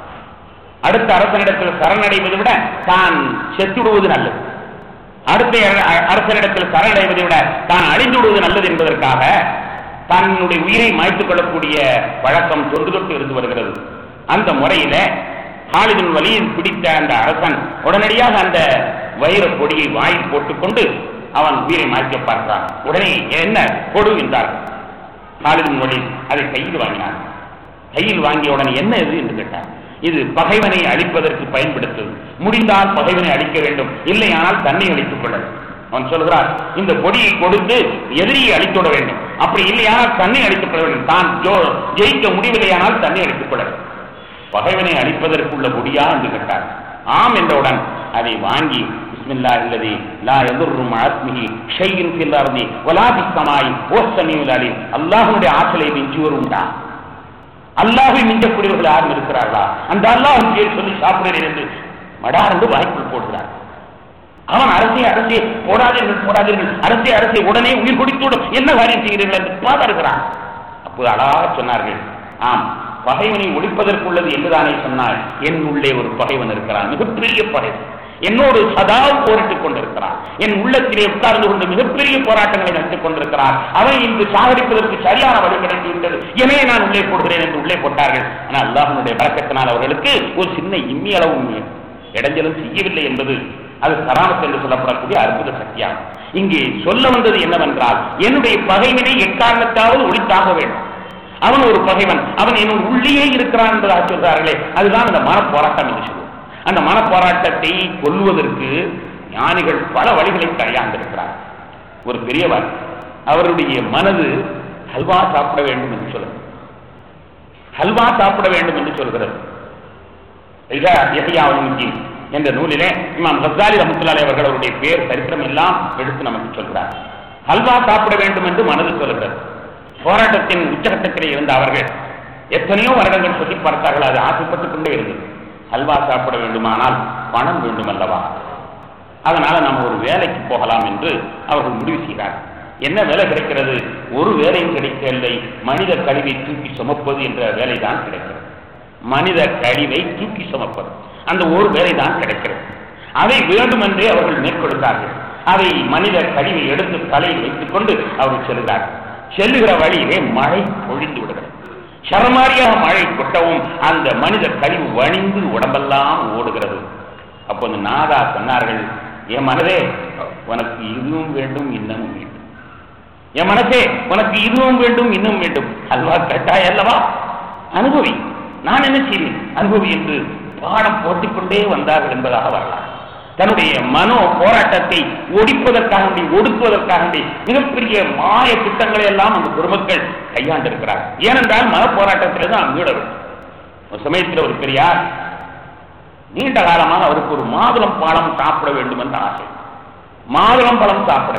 அடுத்த அரசனிடத்தில் சரணடைவதை விட தான் செத்துடுவது நல்லது அடுத்த அ- அரசனிடத்தில் சரணடைவதை விட தான் அழிந்து விடுவது நல்லது என்பதற்காக தன்னுடைய உயிரை மாய்த்துக் கொள்ளக்கூடிய வழக்கம் தொன்று தொட்டு இருந்து வருகிறது அந்த முறையில ஹாலிதின் வலியில் பிடித்த அந்த அரசன் உடனடியாக அந்த வைர கொடியை வாயில் போட்டுக்கொண்டு அவன் உயிரை மாய்க்க பார்க்கிறான் உடனே என்ன கொடு என்றார் ஹாலிதின் வலி அதை கையில் வாங்கினான் கையில் வாங்கிய உடனே என்ன இது என்று கேட்டார் இது பகைவனை அழிப்பதற்கு பயன்படுத்துவது முடிந்தால் பகைவனை அழிக்க வேண்டும் இல்லையானால் தன்னை அழித்துக் கொள்ள வேண்டும். அவன் சொல்கிறார் இந்த கொடியை கொடுத்து எதிரியை அழித்துவிட வேண்டும் அப்படி இல்லையானால் தன்னை அழித்துக் கொள்ள வேண்டும் தான் ஜோ- ஜெயிக்க முடியவில்லையானால் தன்னை அழித்துக் கொள்ள வேண்டும் பகைவனை அழிப்பதற்குள்ள கொடியா என்று கேட்டார் ஆம் என்றவுடன் அதை வாங்கி பிஸ்மில்லா இல்லதி லா எதிர்ரும் ஆத்மிகி ஷையின் ஃபில்லார்தி வலாபி சமாய் ஓசமியுல் அலி அல்லாஹ்வுடைய ஆற்றலை மிஞ்சுவர் உண்டா அல்லாஹை மிஞ்சக்கூடியவர்கள் யாரும் இருக்கிறார்களா அந்த அல்லாஹ் பேர் சொல்லி சாப்பிடுகிறேன் என்று மடார் என்று வாய்க்குள் போடுகிறார் அவன் அரசே அரசே போடாதீர்கள் போடாதீர்கள் அரசே அரசே உடனே உயிர் கொடுத்துவிடும் என்ன காரியம் செய்கிறீர்கள் என்று பாதறுகிறான் அப்போது அழகாக சொன்னார்கள் ஆம் பகைவனை ஒழிப்பதற்குள்ளது என்றுதானே சொன்னாள் என் உள்ளே ஒரு பகைவன் இருக்கிறான் மிகப்பெரிய பகைவன் என்னோடு சதா போரிட்டுக் கொண்டிருக்கிறான் என் உள்ளத்திலே உட்கார்ந்து கொண்டு மிகப்பெரிய போராட்டங்களை நடத்திக் கொண்டிருக்கிறார் அவன் இன்று சாகடிப்பதற்கு சரியான வழி கிடைத்து விட்டது எனவே நான் உள்ளே போடுகிறேன் என்று உள்ளே போட்டார்கள் ஆனால் அல்லாஹனுடைய வழக்கத்தினால் அவர்களுக்கு ஒரு சின்ன இம்மி அளவும் இடைஞ்சலும் செய்யவில்லை என்பது அது கராமத் என்று சொல்லப்படக்கூடிய அற்புத சக்தியாகும் இங்கே சொல்ல வந்தது என்னவென்றால் என்னுடைய பகைவனை எக்காரணத்தாவது ஒழித்தாக வேண்டும் அவன் ஒரு பகைவன் அவன் என்னும் உள்ளேயே இருக்கிறான் என்பதாக சொல்றார்களே அதுதான் அந்த மன போராட்டம் என்று சொல்லுவோம் அந்த மன போராட்டத்தை கொல்லுவதற்கு ஞானிகள் பல வழிகளை கையாண்டிருக்கிறார் ஒரு பெரியவர் அவருடைய மனது ஹல்வா சாப்பிட வேண்டும் என்று சொல்லுது ஹல்வா சாப்பிட வேண்டும் என்று சொல்கிறது யஹியாவுல் என்ற நூலிலே இமாம் ஹசாலி ரஹமத்துல்லாஹி அவர்கள் அவருடைய பேர் சரித்திரம் எல்லாம் எடுத்து நமக்கு சொல்கிறார் ஹல்வா சாப்பிட வேண்டும் என்று மனது சொல்கிறது போராட்டத்தின் உச்சகட்டத்திலே இருந்த அவர்கள் எத்தனையோ வருடங்கள் சொல்லி பார்த்தார்கள் அது ஆசைப்பட்டுக் கொண்டே இருந்தது ஹல்வா சாப்பிட வேண்டுமானால் பணம் வேண்டும் அல்லவா அதனால நம்ம ஒரு வேலைக்கு போகலாம் என்று அவர்கள் முடிவு செய்தார் என்ன வேலை கிடைக்கிறது ஒரு வேலையும் கிடைக்கவில்லை மனித கழிவை தூக்கி சுமப்பது என்ற வேலைதான் கிடைக்கிறது மனித கழிவை தூக்கி சுமப்பது அந்த ஒரு வேலை தான் கிடைக்கிறது அதை வேண்டுமென்றே அவர்கள் மேற்கொள்கிறார்கள் அதை மனித கழிவை எடுத்து தலையில் வைத்துக் கொண்டு அவர்கள் செல்கிறார்கள் செல்லுகிற வழியிலே மழை பொழிந்து விடுகிறது சரமாரியாக மழை கொட்டவும் அந்த மனித கழிவு வணிந்து உடம்பெல்லாம் ஓடுகிறது அப்போ அந்த நாதா சொன்னார்கள் என் மனதே உனக்கு இதுவும் வேண்டும் இன்னமும் வேண்டும் என் மனசே உனக்கு இதுவும் வேண்டும் இன்னும் வேண்டும் அல்வா கேட்டாய் அல்லவா அனுபவி நான் என்ன செய்வேன் அனுபவி என்று பாடம் போட்டிக்கொண்டே வந்தார்கள் என்பதாக வரலாம் தன்னுடைய மனோ போராட்டத்தை ஒடிப்பதற்காக வேண்டி ஒடுக்குவதற்காக வேண்டி மிகப்பெரிய மாய திட்டங்களை எல்லாம் அந்த பெருமக்கள் கையாண்டிருக்கிறார் ஏனென்றால் மன போராட்டத்தில் தான் மீட வேண்டும் ஒரு சமயத்தில் ஒரு பெரியார் நீண்ட காலமாக அவருக்கு ஒரு மாதுளம் பழம் சாப்பிட வேண்டும் என்ற ஆசை மாதுளம் பழம் சாப்பிட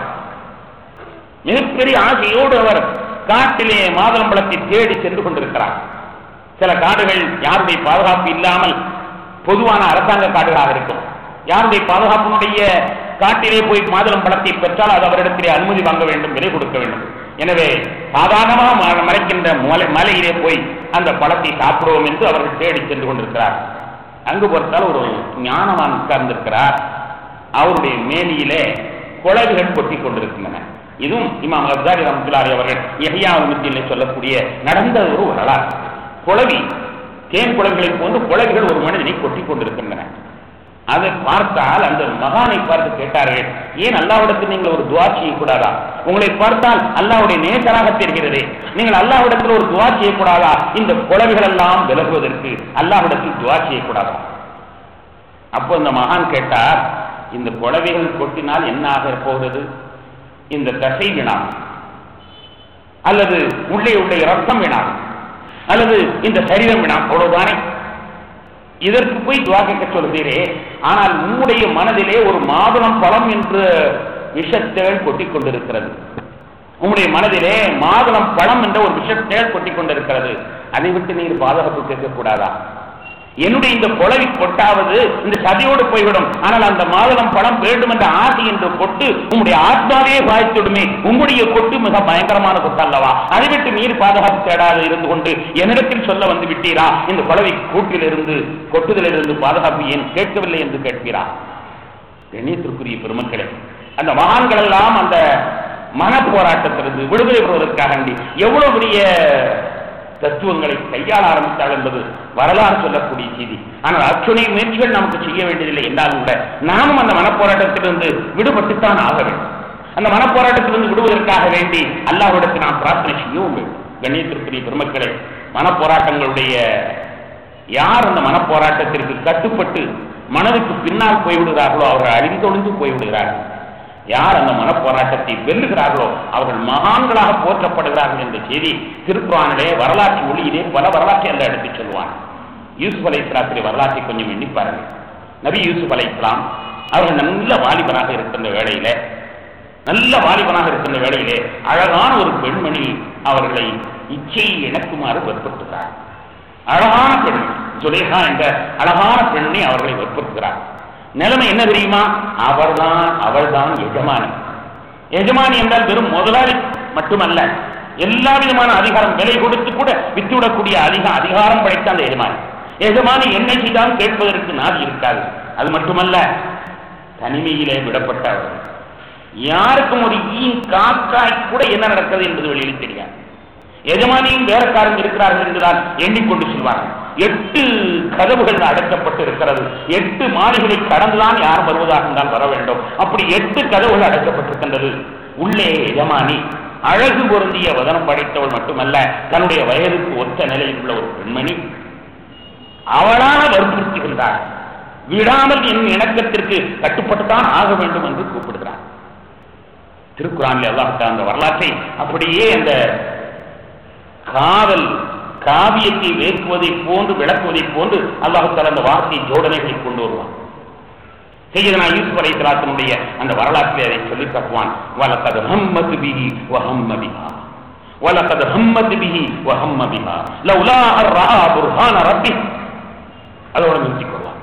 மிகப்பெரிய ஆசையோடு அவர் காட்டிலே மாதுளம் பழத்தை தேடி சென்று கொண்டிருக்கிறார் சில காடுகள் யாருடைய பாதுகாப்பு இல்லாமல் பொதுவான அரசாங்க காடுகளாக இருக்கும் யாருடைய பாதுகாப்பினுடைய காட்டிலே போய் மாதுளம் பழத்தை பெற்றால் அது அவரிடத்திலே அனுமதி வாங்க வேண்டும் விலை கொடுக்க வேண்டும் எனவே சாதாரணமாக ம- மறைக்கின்ற மலை மலையிலே போய் அந்த பழத்தை சாப்பிடுவோம் என்று அவர்கள் தேடி சென்று கொண்டிருக்கிறார் அங்கு பொறுத்தால் ஒரு ஞானவான் உட்கார்ந்திருக்கிறார் அவருடைய மேனியிலே குழவிகள் கொட்டி கொண்டிருக்கின்றன இதுவும் இமாம் அப்தாரி ரமத்துல்லாரி அவர்கள் எஹியா உமத்திலே சொல்லக்கூடிய நடந்த ஒரு வரலாறு குழவி தேன் குழவிகளை போன்று குழவிகள் ஒரு மனிதனை கொட்டி கொண்டிருக்கின்றன அதை பார்த்தால் அந்த மகானை பார்த்து கேட்டார்கள் ஏன் அல்லாவிடத்தில் நீங்கள் ஒரு துவா செய்யக்கூடாதா உங்களை பார்த்தால் அல்லாவுடைய நேசராக தெரிகிறது நீங்கள் அல்லாவிடத்தில் ஒரு துவா செய்யக்கூடாதா இந்த குழவிகள் எல்லாம் விலகுவதற்கு அல்லாவிடத்தில் துவா செய்யக்கூடாதா அப்போ இந்த மகான் கேட்டார் இந்த குழவிகள் கொட்டினால் என்ன ஆக போகிறது இந்த தசை வீணாகும் அல்லது உள்ளே உள்ள ரத்தம் வீணாகும் அல்லது இந்த சரீரம் வீணாகும் அவ்வளவுதானே இதற்கு போய் துவா கேட்க சொல்கிறீரே ஆனால் உம்முடைய மனதிலே ஒரு மாதுளம் பழம் என்ற விஷத்தேள் கொட்டிக் கொண்டிருக்கிறது உம்முடைய மனதிலே மாதுளம் பழம் என்ற ஒரு விஷத்தேள் கொட்டிக் கொண்டிருக்கிறது அதை விட்டு நீர் பாதுகாப்பு கேட்கக்கூடாதா என்னுடைய இந்த கொலவி கொட்டாவது இந்த சதியோடு போய்விடும் ஆனால் அந்த மாதுளம் பழம் வேண்டும் என்ற ஆசை என்று கொட்டு உம்முடைய ஆத்மாவே பாய்த்துடுமே உம்முடைய கொட்டு மிக பயங்கரமான கொட்டு அல்லவா அதை விட்டு நீர் பாதுகாப்பு தேடாது இருந்து கொண்டு என்னிடத்தில் சொல்ல வந்து விட்டீரா இந்த கொலவை கூட்டிலிருந்து கொட்டுதலிலிருந்து பாதுகாப்பு ஏன் கேட்கவில்லை என்று கேட்கிறா கண்ணியத்திற்குரிய பெருமக்களே அந்த மகான்கள் எல்லாம் அந்த மன போராட்டத்திலிருந்து விடுதலை பெறுவதற்காக வேண்டி எவ்வளவு பெரிய தத்துவங்களை கையாள ஆரம்பித்தாள் என்பது வரலாறு சொல்லக்கூடிய செய்தி ஆனால் அத்துணை முயற்சிகள் நமக்கு செய்ய வேண்டியதில்லை என்றாலும் கூட நாமும் அந்த மனப்போராட்டத்திலிருந்து விடுபட்டுத்தான் ஆக வேண்டும் அந்த மனப்போராட்டத்திலிருந்து விடுவதற்காக வேண்டி அல்லாஹ்விடத்தில் நாம் பிரார்த்தனை செய்யவும் வேண்டும் கண்ணியத்திற்குரிய பெருமக்களே மனப்போராட்டங்களுடைய யார் அந்த மனப்போராட்டத்திற்கு கட்டுப்பட்டு மனதுக்கு பின்னால் போய்விடுகிறார்களோ அவர்கள் அழிந்தொழிந்து போய்விடுகிறார்கள் யார் அந்த மனப்போராட்டத்தை வெல்லுகிறார்களோ அவர்கள் மகான்களாக போற்றப்படுகிறார்கள் என்ற செய்தி திருக்குறானிலே வரலாற்று ஒளியிலே பல வரலாற்றை அல்ல எடுத்துச் சொல்லுவான் யூசுப் அலை இஸ்லாத்திலே வரலாற்றை கொஞ்சம் எண்ணி பாருங்கள் நபி யூசுப் அலை இஸ்லாம் அவர்கள் நல்ல வாலிபனாக இருக்கின்ற வேளையில நல்ல வாலிபனாக இருக்கின்ற வேளையிலே அழகான ஒரு பெண்மணி அவர்களை இச்சையை இணக்குமாறு வற்புறுத்துகிறார் அழகான பெண் சுலேகா என்ற அழகான பெண்ணை அவர்களை வற்புறுத்துகிறார் நிலைமை என்ன தெரியுமா அவர்தான் அவள்தான் எஜமானி எஜமானி என்றால் வெறும் முதலாளி மட்டுமல்ல எல்லா விதமான அதிகாரம் விலை கொடுத்து கூட வித்துவிடக்கூடிய அதிக அதிகாரம் படைத்த அந்த எஜமானி எஜமானி என்ன செய்தாலும் கேட்பதற்கு நாதி இருக்காது அது மட்டுமல்ல தனிமையிலே விடப்பட்ட அவர்கள் யாருக்கும் ஒரு ஈ காக்காய் கூட என்ன நடக்கிறது என்பது வெளியில் தெரியாது எஜமானியும் வேலைக்காரன் இருக்கிறார்கள் என்றுதான் எண்ணிக்கொண்டு செல்வார்கள் எட்டு கதவுகள் அடைக்கப்பட்டு இருக்கிறது எட்டு மாளிகளை கடந்துதான் யார் வருவதாக இருந்தால் வர வேண்டும் அப்படி எட்டு கதவுகள் அடைக்கப்பட்டிருக்கின்றது உள்ளே எஜமானி அழகு பொருந்திய வதனம் படைத்தவள் மட்டுமல்ல தன்னுடைய வயதுக்கு ஒத்த நிலையில் உள்ள ஒரு பெண்மணி அவளாக வற்புறுத்துகின்றாள் விடாமல் என் இணக்கத்திற்கு கட்டுப்பட்டுத்தான் ஆக வேண்டும் என்று கூப்பிடுகிறார் திருக்குறானில் அல்லாஹ் அந்த வரலாற்றை அப்படியே அந்த காதல் காவியத்தை வேக்குவதை போன்று விளக்குவதை போன்று அல்லாஹால அந்த வார்த்தை ஜோடனைகளை கொண்டு வருவான் செய்யதனா யூசுப் அலைஹிஸ்ஸலாத்தினுடைய அந்த வரலாற்றிலே அதை சொல்லி காட்டுவான் வலக்கது ஹம்மத் பிஹி வஹம்ம பிஹா வலக்கது ஹம்மத் பிஹி வஹம்ம பிஹா லவ்லா அர் ரஆ புர்ஹான ரப்பி அதோட நிறுத்திக் கொள்வான்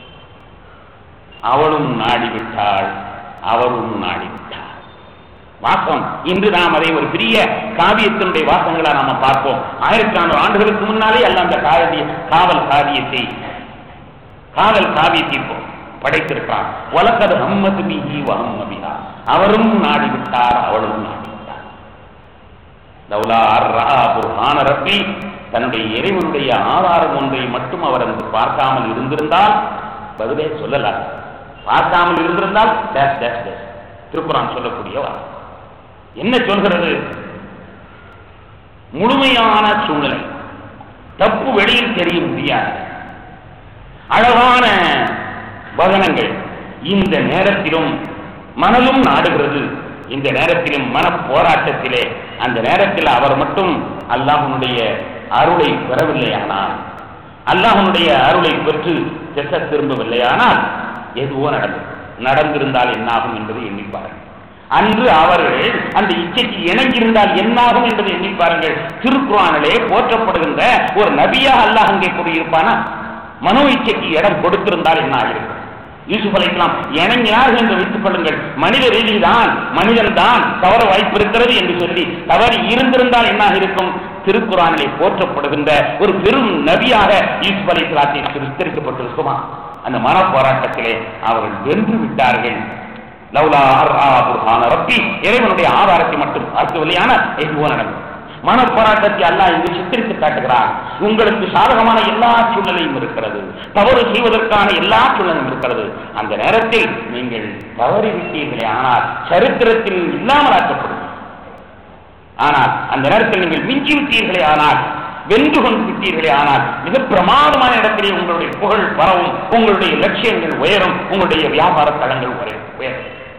அவளும் நாடி விட்டாள் அவரும் நாடி விட்டாள் வாசம் இன்று நாம் அதை ஒரு பெரிய காவியத்தினுடைய வாசங்களா நாம பார்ப்போம் ஆயிரத்தி நானூறு ஆண்டுகளுக்கு முன்னாலே அல்ல அந்த காவிய காவல் காவியத்தை காவல் காவியத்தை இப்போ படைத்திருக்கிறான் வழக்கது அம்மது பிஹி அம்மபிஹா அவரும் நாடி விட்டார் அவளும் நாடி விட்டார் லவ்லா அர்ரா புர்ஹான ரப்பி தன்னுடைய இறைவனுடைய ஆதாரம் ஒன்றை மட்டும் அவர் அங்கு பார்க்காமல் இருந்திருந்தால் பதிலே சொல்லலாம் பார்க்காமல் இருந்திருந்தால் டேஷ் டேஷ் டேஷ் திருக்குறான் சொல்லக்கூடிய வார்த்தை என்ன சொல்கிறது முழுமையான சூழ்நிலை தப்பு வெளியில் தெரிய முடியாது அழகான வதனங்கள் இந்த நேரத்திலும் மனதும் நாடுகிறது இந்த நேரத்திலும் மன போராட்டத்திலே அந்த நேரத்தில் அவர் மட்டும் அல்லாஹனுடைய அருளை பெறவில்லையானால் அல்லாஹனுடைய அருளை பெற்று திச திரும்பவில்லையானால் எதுவோ நடந்தது நடந்திருந்தால் என்னாகும் என்பதை எண்ணி பாருங்கள் அன்று அவர்கள் அந்த இச்சைக்கு இணங்கியிருந்தால் என்னாகும் என்பதை எண்ணி பாருங்கள் திருக்குறானிலே போற்றப்படுகின்ற ஒரு நபியா அல்லாஹ் அங்கே கூறியிருப்பானா மனோ இச்சைக்கு இடம் கொடுத்திருந்தால் என்ன ஆகிருக்கும் யூசுப் அலைக்கலாம் இணங்கினார்கள் என்று வைத்துக் கொள்ளுங்கள் மனித ரீதிதான் மனிதன் தான் தவற வாய்ப்பு இருக்கிறது என்று சொல்லி தவறு இருந்திருந்தால் என்ன இருக்கும் திருக்குறானிலே போற்றப்படுகின்ற ஒரு பெரும் நபியாக யூசுப் அலைக்கலாத்தை விஸ்தரிக்கப்பட்டிருக்குமா அந்த மன போராட்டத்திலே அவர்கள் வென்று விட்டார்கள் லவ்லா அர்ஆ புர்ஹான ரப்பி இறைவனுடைய ஆதாரத்தை மட்டும் பார்க்கவில்லையான எதுவோ நடக்கும் மன போராட்டத்தை அல்லாஹ் இங்கு சித்தரித்து காட்டுகிறார் உங்களுக்கு சாதகமான எல்லா சூழ்நிலையும் இருக்கிறது தவறு செய்வதற்கான எல்லா சூழ்நிலையும் இருக்கிறது அந்த நேரத்தில் நீங்கள் தவறி விட்டீர்களே ஆனால் சரித்திரத்தில் இல்லாமலாக்கப்படும் ஆனால் அந்த நேரத்தில் நீங்கள் மிஞ்சி விட்டீர்களே ஆனால் வென்று கொண்டு விட்டீர்களே ஆனால் மிக பிரமாதமான இடத்திலே உங்களுடைய புகழ் பரவும் உங்களுடைய லட்சியங்கள் உயரும் உங்களுடைய வியாபார தளங்கள் உயரும் உயரும்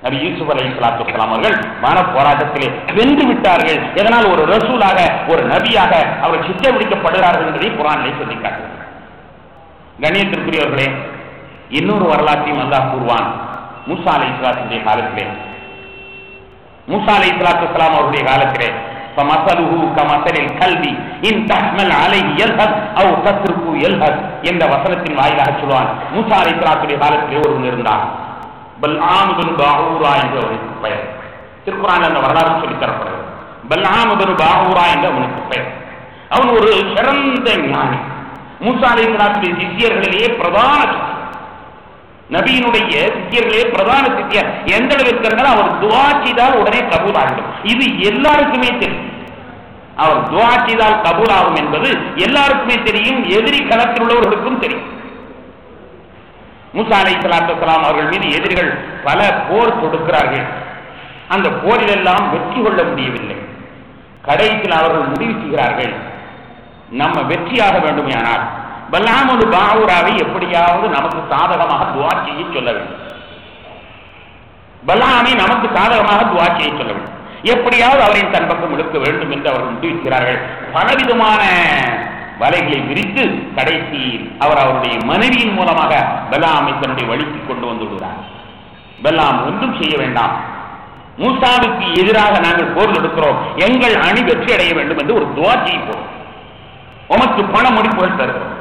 நபி யூசுப் அலை இஸ்லாத்து வலாம் அவர்கள் மன போராட்டத்திலே வென்று விட்டார்கள் எதனால் ஒரு ரசூலாக ஒரு நபியாக அவர்கள் சித்தை பிடிக்கப்படுகிறார்கள் என்பதை குரானிலே சொல்லி காட்டுகிறார் கண்ணியத்திற்குரியவர்களே இன்னொரு வரலாற்றையும் அல்லாஹ் கூறுவான் மூசா அலை இஸ்லாத்துடைய காலத்திலே மூசா அலை இஸ்லாத்து வலாம் அவருடைய காலத்திலே فمثله كمثل الكلب إن تحمل عليه يلهث أو تتركه يلهث என்ற வசனத்தின் வாயிலாக சொல்வான் மூசா அலை இஸ்லாத்துடைய காலத்திலே ஒருவன் இருந்தான் பல்ஆமுபின் பாகூரா என்று அவனுக்கு பெயர் திருக்குறான் அந்த வரலாறு சொல்லித் தரப்படுகிறது பல்ஆமுபின் பாகூரா என்று அவனுக்கு பெயர் அவன் ஒரு சிறந்த ஞானி மூசா அலை இஸ்லாத்துடைய சிஷியர்களிலேயே பிரதான சிஷியர். நபியினுடைய சித்தியர்களே பிரதான சித்தியர் எந்த அளவிற்கு இருந்தாலும் அவர் துவா செய்தால் உடனே கபூல் ஆகிடும் இது எல்லாருக்குமே தெரியும் அவர் துவா செய்தால் கபூல் ஆகும் என்பது எல்லாருக்குமே தெரியும் எதிரி களத்தில் உள்ளவர்களுக்கும் தெரியும் மூசா அலை சலாத்து அவர்கள் மீது எதிரிகள் பல போர் தொடுக்கிறார்கள் அந்த போரிலெல்லாம் வெற்றி கொள்ள முடியவில்லை கடைசியில் அவர்கள் முடிவு செய்கிறார்கள் நம்ம வெற்றியாக வேண்டுமானால் பல்லாமது பாவூராவை எப்படியாவது நமக்கு சாதகமாக துவா செய்ய சொல்ல வேண்டும் பல்லாமை நமக்கு சாதகமாக துவா செய்ய சொல்ல வேண்டும் எப்படியாவது அவரை தன் பக்கம் இழுக்க வேண்டும் என்று அவர்கள் முடிவுகிறார்கள் பலவிதமான வலைகளை விரித்து கடைசியில் அவர் அவருடைய மனைவியின் மூலமாக பலாமை தன்னுடைய வழிக்கு கொண்டு வந்து விடுகிறார் பலாம் ஒன்றும் செய்ய வேண்டாம் மூசாவுக்கு எதிராக நாங்கள் போர் எடுக்கிறோம் எங்கள் அணி வெற்றி அடைய வேண்டும் என்று ஒரு துவா செய்வோம் உமக்கு பண முடிப்புகள் தருகிறோம்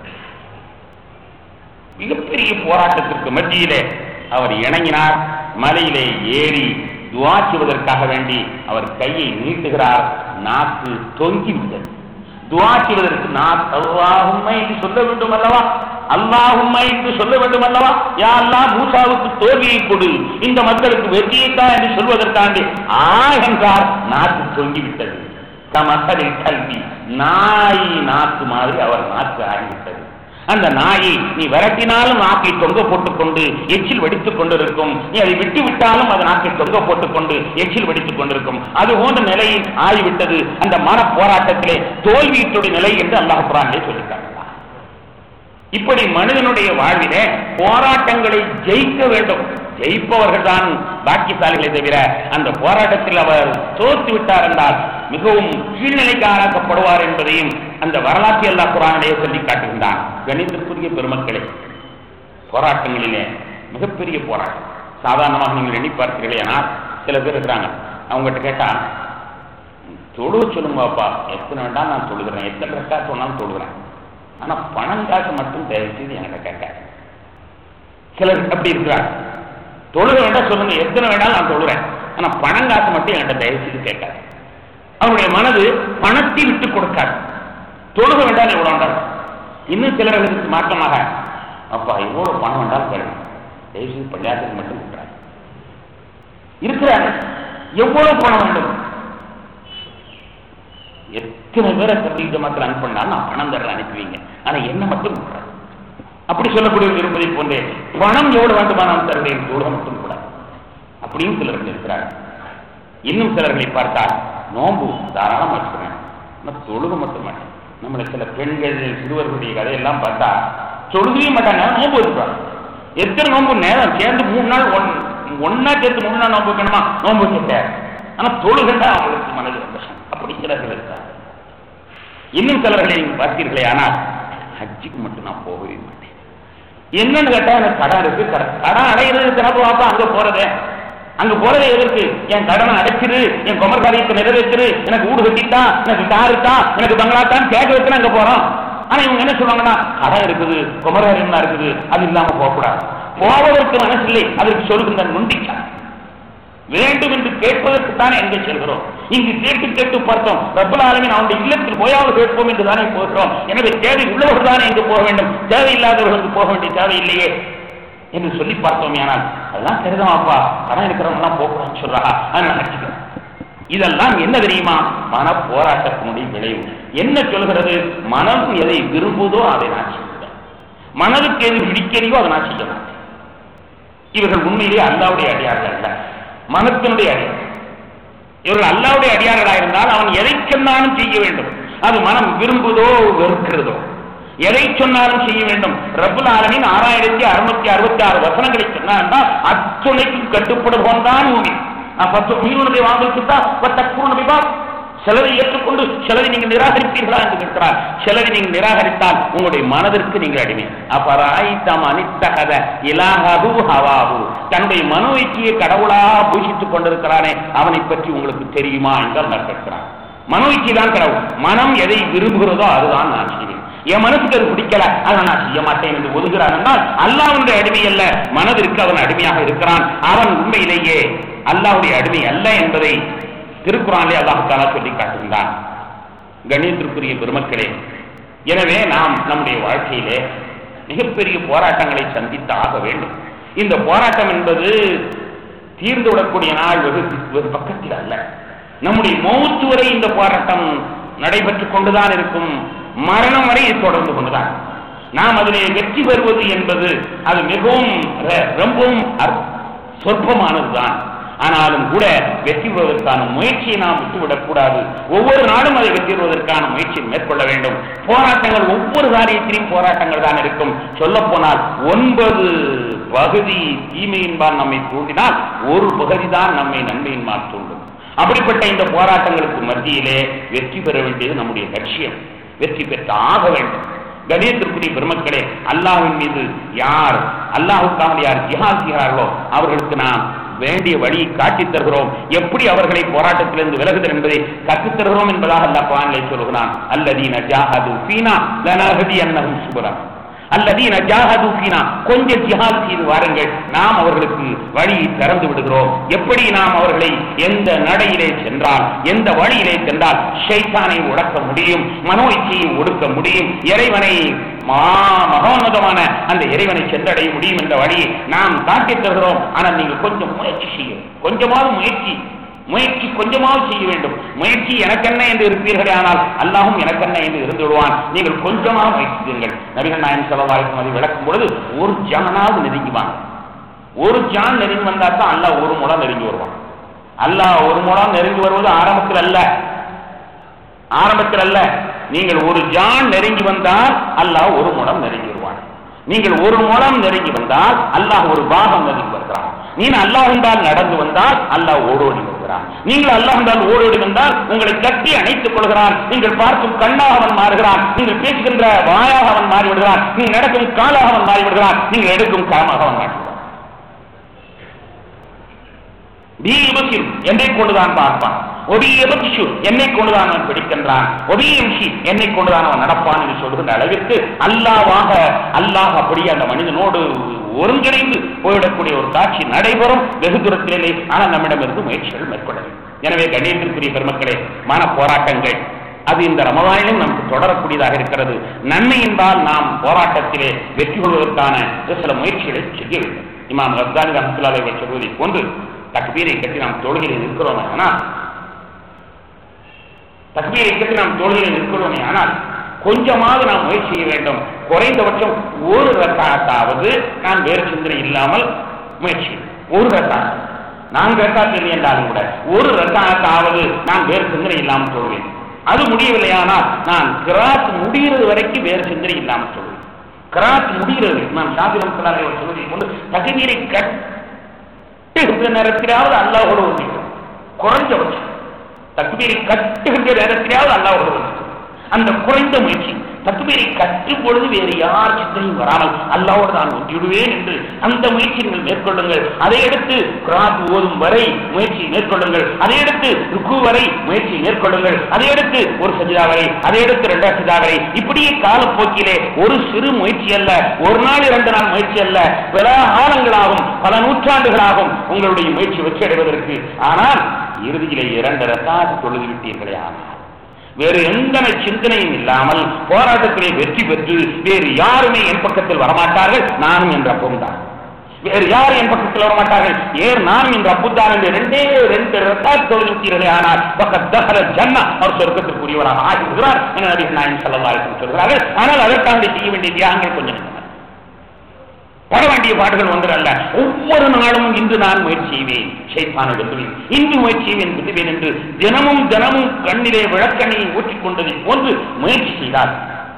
மிகப்பெரிய போராட்டத்திற்கு மத்தியிலே அவர் இணங்கினார் மலையிலே ஏறி துவா செய்வதற்காக வேண்டி அவர் கையை நீட்டுகிறார் நாக்கு தொங்கி விட்டது துவா செய்வதற்கு நான் அல்லாஹும்மை என்று சொல்ல வேண்டும் அல்லவா அல்லாஹும்மை என்று சொல்ல வேண்டும் அல்லவா யா அல்லாஹ் மூசாவுக்கு தோல்வியை கொடு இந்த மக்களுக்கு வெற்றியைத்தான் என்று சொல்வதற்காண்டி ஆ என்றார் நாக்கு தொங்கி விட்டது கமசலில் கல்வி நாய் நாக்கு மாதிரி அவர் நாக்கு ஆகிவிட்டது அந்த நாயை நீ விரட்டினாலும் நாக்கை தொங்க போட்டுக்கொண்டு எச்சில் வெடித்துக் கொண்டிருக்கும் நீ அதை விட்டு விட்டாலும் அது நாக்கை தொங்க போட்டுக்கொண்டு எச்சில் வெடித்துக் கொண்டிருக்கும் அது போன்ற நிலையில் ஆகிவிட்டது அந்த மன போராட்டத்திலே தோல்வியிட்டுடைய நிலை என்று அல்லாஹ் குரானிலே சொல்லிட்டாங்க இப்படி மனிதனுடைய வாழ்விலே போராட்டங்களை ஜெயிக்க வேண்டும் ஜெயிப்பவர்கள் தான் பாக்கியசாலிகளை தவிர அந்த போராட்டத்தில் அவர் தோற்று விட்டார் என்றால் மிகவும் கீழ்நிலைக்கு ஆளாக்கப்படுவார் என்பதையும் அந்த வரலாற்றை எல்லா குரானிலேயே சொல்லி காட்டுகின்றான் கணிதத்திற்குரிய பெருமக்களே போராட்டங்களிலே மிகப்பெரிய போராட்டம் சாதாரணமாக நீங்கள் எண்ணி பார்க்கிறீர்களே ஆனால் சில பேர் இருக்கிறாங்க அவங்ககிட்ட கேட்டா தொழுக சொல்லுங்கப்பா எத்தனை வேண்டாம் நான் தொழுகிறேன் எத்தனை ரெக்கா சொன்னாலும் தொழுகிறேன் ஆனா பணம் காசு மட்டும் தயவு செய்து என்கிட்ட கேட்க சிலர் அப்படி இருக்கிறாங்க தொழுக வேண்டாம் சொல்லுங்க எத்தனை வேண்டாம் நான் தொழுகிறேன் ஆனா பணம் காசு மட்டும் என்கிட்ட தயவு செய்து கேட்காது அவருடைய மனது பணத்தை விட்டு கொடுக்காது தொழுக வேண்டாம் எவ்வளவு வேண்டாம் இன்னும் சிலர்களுக்கு மாற்றமாக அப்பா எவ்வளவு பணம் வேண்டாம் கேள்வி தயவு செய்து பள்ளியாசத்துக்கு மட்டும் விட்டுறாரு இருக்கிறாரு எவ்வளவு பணம் வேண்டும் எத்தனை பேரை தபிலீக மக்கள் அனுப்பினா நான் பணம் தர்றேன் அனுப்புவீங்க ஆனா என்ன மட்டும் விட்டுறாரு அப்படி சொல்லக்கூடிய இருப்பதை போன்றே பணம் எவ்வளவு வேண்டுமானால் தருகிறேன் தொழுக மட்டும் கூட அப்படியும் சிலர்கள் இருக்கிறார்கள் இன்னும் சிலர்களை பார்த்தால் நோன்பு தாராளம் வச்சுக்கிறேன் ஆனால் தொழுக மட்டும் மாட்டேன் நம்மளை சில பெண்கள் சிறுவர்களுடைய கதையெல்லாம் பார்த்தா தொழுகவே மாட்டாங்க நோன்பு வச்சுப்பாங்க எத்தனை நோன்பு நேரம் சேர்ந்து மூணு நாள் ஒன் ஒன்னா சேர்த்து மூணு நாள் நோன்பு வைக்கணுமா நோன்பு வச்சுட்டார் ஆனா தொழுகண்டா அவங்களுக்கு மனது சந்தோஷம் அப்படி சிலர்கள் இருக்காங்க இன்னும் சிலர்களை பார்த்தீர்களே ஆனால் ஹஜ்ஜுக்கு மட்டும் நான் போகவே மாட்டேன் என்னன்னு கேட்டா எனக்கு கடன் இருக்கு கடன் கடன் அடையிறது சிறப்பு வாப்பா அங்க போறதே அங்க போறதே எதற்கு என் கடனை அடைச்சிரு என் குமர் காரியத்தை நிறைவேற்றிரு எனக்கு வீடு கட்டித்தான் எனக்கு கார் தான் எனக்கு பங்களா தான் கேட்க வச்சு அங்க போறோம் ஆனா இவங்க என்ன சொல்லுவாங்கன்னா கடன் இருக்குது குமரகாரியம்லாம் இருக்குது அது இல்லாம போகக்கூடாது போவதற்கு மனசில்லை அதற்கு சொல்கின்ற நுண்டிச்சான் வேண்டும் என்று கேட்பதற்கு தானே எங்கே செல்கிறோம் இங்கு கேட்டு கேட்டு பார்த்தோம் ரப்பல் ஆலமின் அவனுடைய இல்லத்தில் போயாவது கேட்போம் என்று தானே போகிறோம் எனவே தேவை உள்ளவர்கள் தானே எங்கு போக வேண்டும் தேவையில்லாதவர்களுக்கு போக வேண்டிய தேவையில்லையே என்று சொல்லி பார்த்தோம் ஆனால் அதெல்லாம் சரிதான்ப்பா பணம் இருக்கிறவங்க எல்லாம் போகணும்னு சொல்றா அதை நினைச்சுக்கிறேன் இதெல்லாம் என்ன தெரியுமா மன போராட்டத்தினுடைய விளைவு என்ன சொல்கிறது மனம் எதை விரும்புதோ அதை நான் செய்வேன் மனதுக்கு எது பிடிக்கலையோ அதை நான் செய்ய மாட்டேன் இவர்கள் உண்மையிலே அல்லாவுடைய அடியார்கள் அல்ல மனத்தினுடைய அடியார் இவர்கள் அல்லாவுடைய அடியார்களாக இருந்தால் அவன் எதை சொன்னாலும் செய்ய வேண்டும் அது மனம் விரும்புதோ வெறுக்கிறதோ எதை சொன்னாலும் செய்ய வேண்டும் ரப்புல் ஆலமின் ஆறாயிரத்தி அறுநூத்தி அறுபத்தி ஆறு வசனங்களை சொன்னார் அத்துணைக்கும் கட்டுப்படுவோம் தான் மூமி பத்து மீனுடைய வாங்கலுக்குத்தா பத்த குருநபிபா சிலரை ஏற்றுக்கொண்டு சிலரை நீங்கள் நிராகரிப்பீர்களா என்று கேட்கிறார் சிலரை நீங்கள் நிராகரித்தால் உங்களுடைய மனதிற்கு நீங்கள் அடிமை அப்பராயித்தம் அனித்தகத இலாஹு ஹவாஹு தன்னுடைய மனோய்க்கிய கடவுளா பூஷித்துக் கொண்டிருக்கிறானே அவனை பற்றி உங்களுக்கு தெரியுமா என்றால் நான் கேட்கிறான் மனோய்ச்சி தான் கடவுள் மனம் எதை விரும்புகிறதோ அதுதான் நான் செய்வேன் என் மனசுக்கு அது பிடிக்கல அதை நான் செய்ய மாட்டேன் என்று ஒதுகிறான் என்றால் அல்லாவுடைய அடிமை அல்ல மனதிற்கு அவன் அடிமையாக இருக்கிறான் அவன் உண்மையிலேயே அல்லாவுடைய அடிமை அல்ல என்பதை திருக்குறானிலே அல்லாஹாலா சொல்லி காட்டுகின்றான் கணியத்திற்குரிய பெருமக்களே எனவே நாம் நம்முடைய வாழ்க்கையிலே மிகப்பெரிய போராட்டங்களை சந்தித்து ஆக வேண்டும் இந்த போராட்டம் என்பது தீர்ந்து விடக்கூடிய நாள் வெகு வெகு பக்கத்தில் அல்ல நம்முடைய மௌத்து வரை இந்த போராட்டம் நடைபெற்றுக் கொண்டுதான் இருக்கும் மரணம் வரை இது தொடர்ந்து கொண்டுதான் நாம் அதிலே வெற்றி பெறுவது என்பது அது மிகவும் ர- ரொம்பவும் அற்- சொற்பமானதுதான் ஆனாலும் கூட வெற்றி பெறுவதற்கான முயற்சியை நாம் விட்டுவிடக் கூடாது ஒவ்வொரு நாளும் அதை வெற்றி பெறுவதற்கான முயற்சியை மேற்கொள்ள வேண்டும் போராட்டங்கள் ஒவ்வொரு காரியத்திலும் போராட்டங்கள் தான் இருக்கும் சொல்ல போனால் ஒன்பது பகுதி தீமையின்பால் நம்மை தூண்டினால் ஒரு பகுதி தான் நம்மை நன்மையின்பால் தூண்டும் அப்படிப்பட்ட இந்த போராட்டங்களுக்கு மத்தியிலே வெற்றி பெற வேண்டியது நம்முடைய லட்சியம் வெற்றி பெற்று ஆக வேண்டும் கணியத்திற்குரிய பெருமக்களே அல்லாஹ்வின் மீது யார் அல்லாஹுக்காக யார் ஜிஹாத் செய்கிறார்களோ அவர்களுக்கு நாம் வேண்டிய வழியை காட்டித் தருகிறோம் எப்படி அவர்களை போராட்டத்திலிருந்து விலகுதல் என்பதை கற்றுத் தருகிறோம் என்பதாக அல்லாஹ் குர்ஆனிலே சொல்கிறான் அல்லதீன ஜாஹது ஃபீனா லனஹதி அன்னஹும் சுபரா அல்லதீன ஜாஹது ஃபீனா கொஞ்சம் ஜிஹாத் செய்து வாருங்கள் நாம் அவர்களுக்கு வழியை திறந்து விடுகிறோம் எப்படி நாம் அவர்களை எந்த நடையிலே சென்றால் எந்த வழியிலே சென்றால் ஷைத்தானை உடக்க முடியும் மனோ இச்சையை ஒடுக்க முடியும் இறைவனை மா மகோன்னதமான அந்த இறைவனை சென்றடைய முடியும் என்ற வழியை நாம் காட்டித் தருகிறோம் ஆனால் நீங்கள் கொஞ்சம் முயற்சி செய்யும் கொஞ்சமாவது முயற்சி முயற்சி கொஞ்சமாவது செய்ய வேண்டும் முயற்சி எனக்கென்ன என்று இருப்பீர்களே ஆனால் அல்லாஹும் எனக்கென்ன என்று இருந்து விடுவான் நீங்கள் கொஞ்சமாக முயற்சி செய்யுங்கள் நபிகள் நாயன் செலவாய்க்கும் அதை விளக்கும் பொழுது ஒரு ஜானாவது நெருங்கிவாங்க ஒரு ஜான் நெருங்கி வந்தா தான் அல்லாஹ் ஒரு முழம் நெருங்கி வருவான் அல்லாஹ் ஒரு முழம் நெருங்கி வருவது ஆரம்பத்தில் அல்ல ஆரம்பத்தில் அல்ல நீங்கள் ஒரு ஜான் நெருங்கி வந்தால் அல்லாஹ் ஒரு முழம் நெருங்கி வருவான் நீங்கள் ஒரு முழம் நெருங்கி வந்தால் அல்லாஹ் ஒரு பாகம் நெருங்கி வருகிறான் நீ அல்லாஹ் என்றால் நடந்து வந்தால் அல்லாஹ் ஓடோடி வருகிறான் நீங்கள் அல்லாஹ் என்றால் ஓடோடி வந்தால் உங்களை கட்டி அணைத்துக் கொள்கிறான் நீங்கள் பார்க்கும் கண்ணாக அவன் மாறுகிறான் நீங்கள் பேசுகின்ற வாயாக அவன் மாறிவிடுகிறான் நீங்கள் நடக்கும் காலாக அவன் மாறிவிடுகிறான் நீங்கள் எடுக்கும் களமாக அவன் மாற்றுகிறான் பீபசில் என்னை கொண்டுதான் பார்ப்பான் ஒடியபக்ஷு என்னை கொண்டுதான் அவன் பிடிக்கின்றான் ஒடியம்ஷி என்னை கொண்டுதான் அவன் நடப்பான் என்று சொல்கின்ற அளவிற்கு அல்லாவாக அல்லாஹ் அப்படியே அந்த மனிதனோடு ஒருங்கிணைந்து போய்விடக்கூடிய ஒரு காட்சி நடைபெறும் வெகு தூரத்திலே ஆனால் நம்மிடமிருந்து முயற்சிகள் மேற்கொள்ள வேண்டும் எனவே கண்ணியத்திற்குரிய பெருமக்களே மன போராட்டங்கள் அது இந்த ரமதானிலும் நமக்கு தொடரக்கூடியதாக இருக்கிறது நன்மை என்பால் நாம் போராட்டத்திலே வெற்றி கொள்வதற்கான சில முயற்சிகளை செய்ய வேண்டும் இமாம் ரப்தானி ரஹத்துல்லாவை சொல்வதை போன்று தக்பீரை கட்டி நாம் தொழுகையில் இருக்கிறோம் ஆனால் தக்பீரை கட்டி நாம் தொழுகையில் இருக்கிறோமே ஆனால் கொஞ்சமாவது நாம் முயற்சி செய்ய வேண்டும் குறைந்தபட்சம் ஒரு ரத்தாத்தாவது நான் வேறு சிந்தனை இல்லாமல் முயற்சி ஒரு ரத்தாத் நான்கு ரத்தாத் இல்லை என்றாலும் கூட ஒரு ரத்தாத்தாவது நான் வேறு சிந்தனை இல்லாமல் தொழுவேன் அது முடியவில்லையானால் நான் கிராத் முடிகிறது வரைக்கும் வேறு சிந்தனை இல்லாமல் சொல்வேன் கிராத் முடிகிறது நான் சாதிரம் சொல்வதை கொண்டு தகுதியை கட்டுகின்ற நேரத்திலாவது அல்லாஹோடு ஒன்றிக்கும் குறைஞ்சபட்சம் தக்குபீரை கட்டுகின்ற நேரத்திலாவது அல்லாஹோடு ஒன்றிக்கும் அந்த குறைந்த முயற்சி தக்குபீரை கற்றும் பொழுது வேறு யார் சிந்தனையும் வராமல் அல்லாவோடு நான் ஒன்றிவிடுவேன் என்று அந்த முயற்சி நீங்கள் மேற்கொள்ளுங்கள் அதை எடுத்து கிராத் ஓதும் வரை முயற்சியை மேற்கொள்ளுங்கள் அதை எடுத்து ருக்கு வரை முயற்சியை மேற்கொள்ளுங்கள் அதை எடுத்து ஒரு சஜிதா வரை அதை எடுத்து இரண்டாம் சஜிதா வரை இப்படியே காலப்போக்கிலே ஒரு சிறு முயற்சி அல்ல ஒரு நாள் இரண்டு நாள் முயற்சி அல்ல பல காலங்களாகும் பல நூற்றாண்டுகளாகும் உங்களுடைய முயற்சி வெற்றி அடைவதற்கு ஆனால் இறுதியிலே இரண்டு ரத்தாது தொழுது விட்டீர்களே ஆனால் வேறு எந்த சிந்தனையும் இல்லாமல் போராட்டத்திலே வெற்றி பெற்று வேறு யாருமே என் பக்கத்தில் வரமாட்டார்கள் நானும் என்ற அப்பந்தான் வேறு யாரும் என் பக்கத்தில் வரமாட்டார்கள் ஏர் நானும் என்ற அப்புத்தான் என்று ரெண்டே ரெண்டு ரத்தாத் தொழில்நுட்பீர்களே ஆனால் பக்கத் தஹர ஜன்னா அவர் சொர்க்கத்திற்குரியவராக ஆகிவிடுகிறார் என நபிகள் நாயகம் ஸல்லல்லாஹு அலைஹி வஸல்லம் சொல்கிறார்கள் ஆனால் அதற்காக செய்ய வேண்டிய தியாகங்கள் கொஞ்சம் இருந்தன. பட வேண்டிய பாடுகள் ஒன்றல்ல ஒவ்வொரு நாளும் இன்று நான் முயற்சி செய்வேன் ஷைத்தானை வெல்லுவேன் இன்று முயற்சி செய்வேன் வெல்லுவேன் என்று தினமும் தினமும் கண்ணிலே விளக்கண்ணையை ஊற்றிக் கொண்டதை போன்று முயற்சி செய்தால்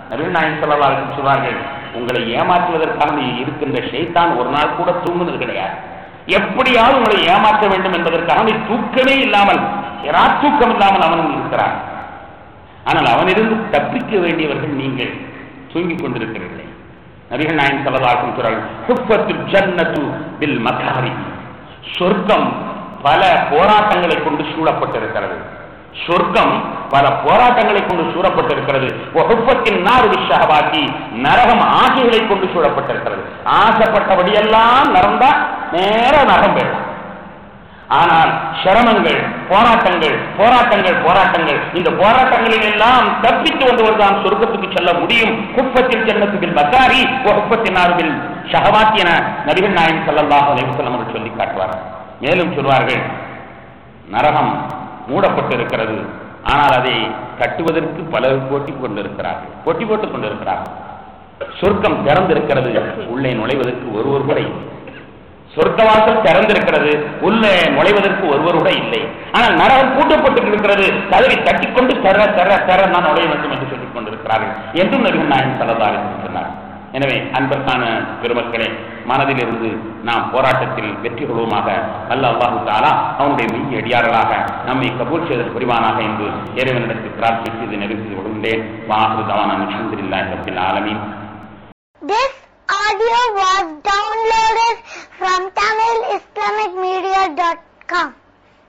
நபிகள் நாயகம் ஸல்லல்லாஹு அலைஹி வஸல்லம் சொல்வார்கள் உங்களை ஏமாற்றுவதற்காக இருக்கின்ற ஷைத்தான் ஒரு நாள் கூட தூங்குனது கிடையாது எப்படியாவது உங்களை ஏமாற்ற வேண்டும் என்பதற்காக நீ தூக்கமே இல்லாமல் தூக்கம் இல்லாமல் அவனும் இருக்கிறான் ஆனால் அவனிருந்து தப்பிக்க வேண்டியவர்கள் நீங்கள் தூங்கிக் கொண்டிருக்கிறீர்களே நபிகள் நாயகம் ஸல்லல்லாஹு அலைஹி வஸல்லம் சொல்றார்கள் ஹுஃபத்துல் ஜன்னத்து பில் மகாரி சொர்க்கம் பல போராட்டங்களை கொண்டு சூழப்பட்டிருக்கிறது சொர்க்கம் பல போராட்டங்களை கொண்டு சூழப்பட்டிருக்கிறது ஒகுப்பத்தின் நாறு விஷயவாக்கி நரகம் ஆசைகளை கொண்டு சூழப்பட்டிருக்கிறது ஆசைப்பட்டபடியெல்லாம் நடந்தா நேர நரகம் போயிடலாம் ஆனால் சிரமங்கள் போராட்டங்கள் போராட்டங்கள் போராட்டங்கள் இந்த போராட்டங்களில் எல்லாம் தப்பித்து வந்தவர் தான் சொர்க்கத்துக்கு செல்ல முடியும் குப்பத்தில் ஜன்னத்துக்கு பக்காரி குப்பத்தின் ஆறுவில் ஷஹவாத் என நபிகள் நாயகம் ஸல்லல்லாஹு அலைஹி வஸல்லம் அவர்கள் சொல்லி காட்டுவார் மேலும் சொல்வார்கள் நரகம் மூடப்பட்டிருக்கிறது ஆனால் அதை கட்டுவதற்கு பலர் போட்டி கொண்டிருக்கிறார்கள் போட்டி போட்டுக் கொண்டிருக்கிறார்கள் சொர்க்கம் திறந்திருக்கிறது உள்ளே நுழைவதற்கு ஒருவர் கூட இல்லை சொர்க்கவாசல் திறந்திருக்கிறது உள்ளே நுழைவதற்கு ஒருவர் கூட இல்லை ஆனால் நரகம் பூட்டப்பட்டு இருக்கிறது கதவை தட்டிக்கொண்டு தர தர தர நான் நுழைய வேண்டும் என்று சொல்லிக் கொண்டிருக்கிறார்கள் என்றும் நபிகள் நாயகம் சல்லல்லாஹு அலைஹி சொன்னார் எனவே அன்பர்கான பெருமக்களே மனதிலிருந்து நாம் போராட்டத்தில் வெற்றி கொள்வோமாக அல்ல அல்லாஹு தாலா அவனுடைய மெய் அடியார்களாக நம்மை கபூல் செய்தல் புரிவானாக என்று இறைவனிடத்தில் பிரார்த்தித்து இதை நிறைவு செய்து கொள்கின்றேன் வாஹு தவான அல்ஹம்துலில்லாஹி ரப்பில் ஆலமீன் This audio was downloaded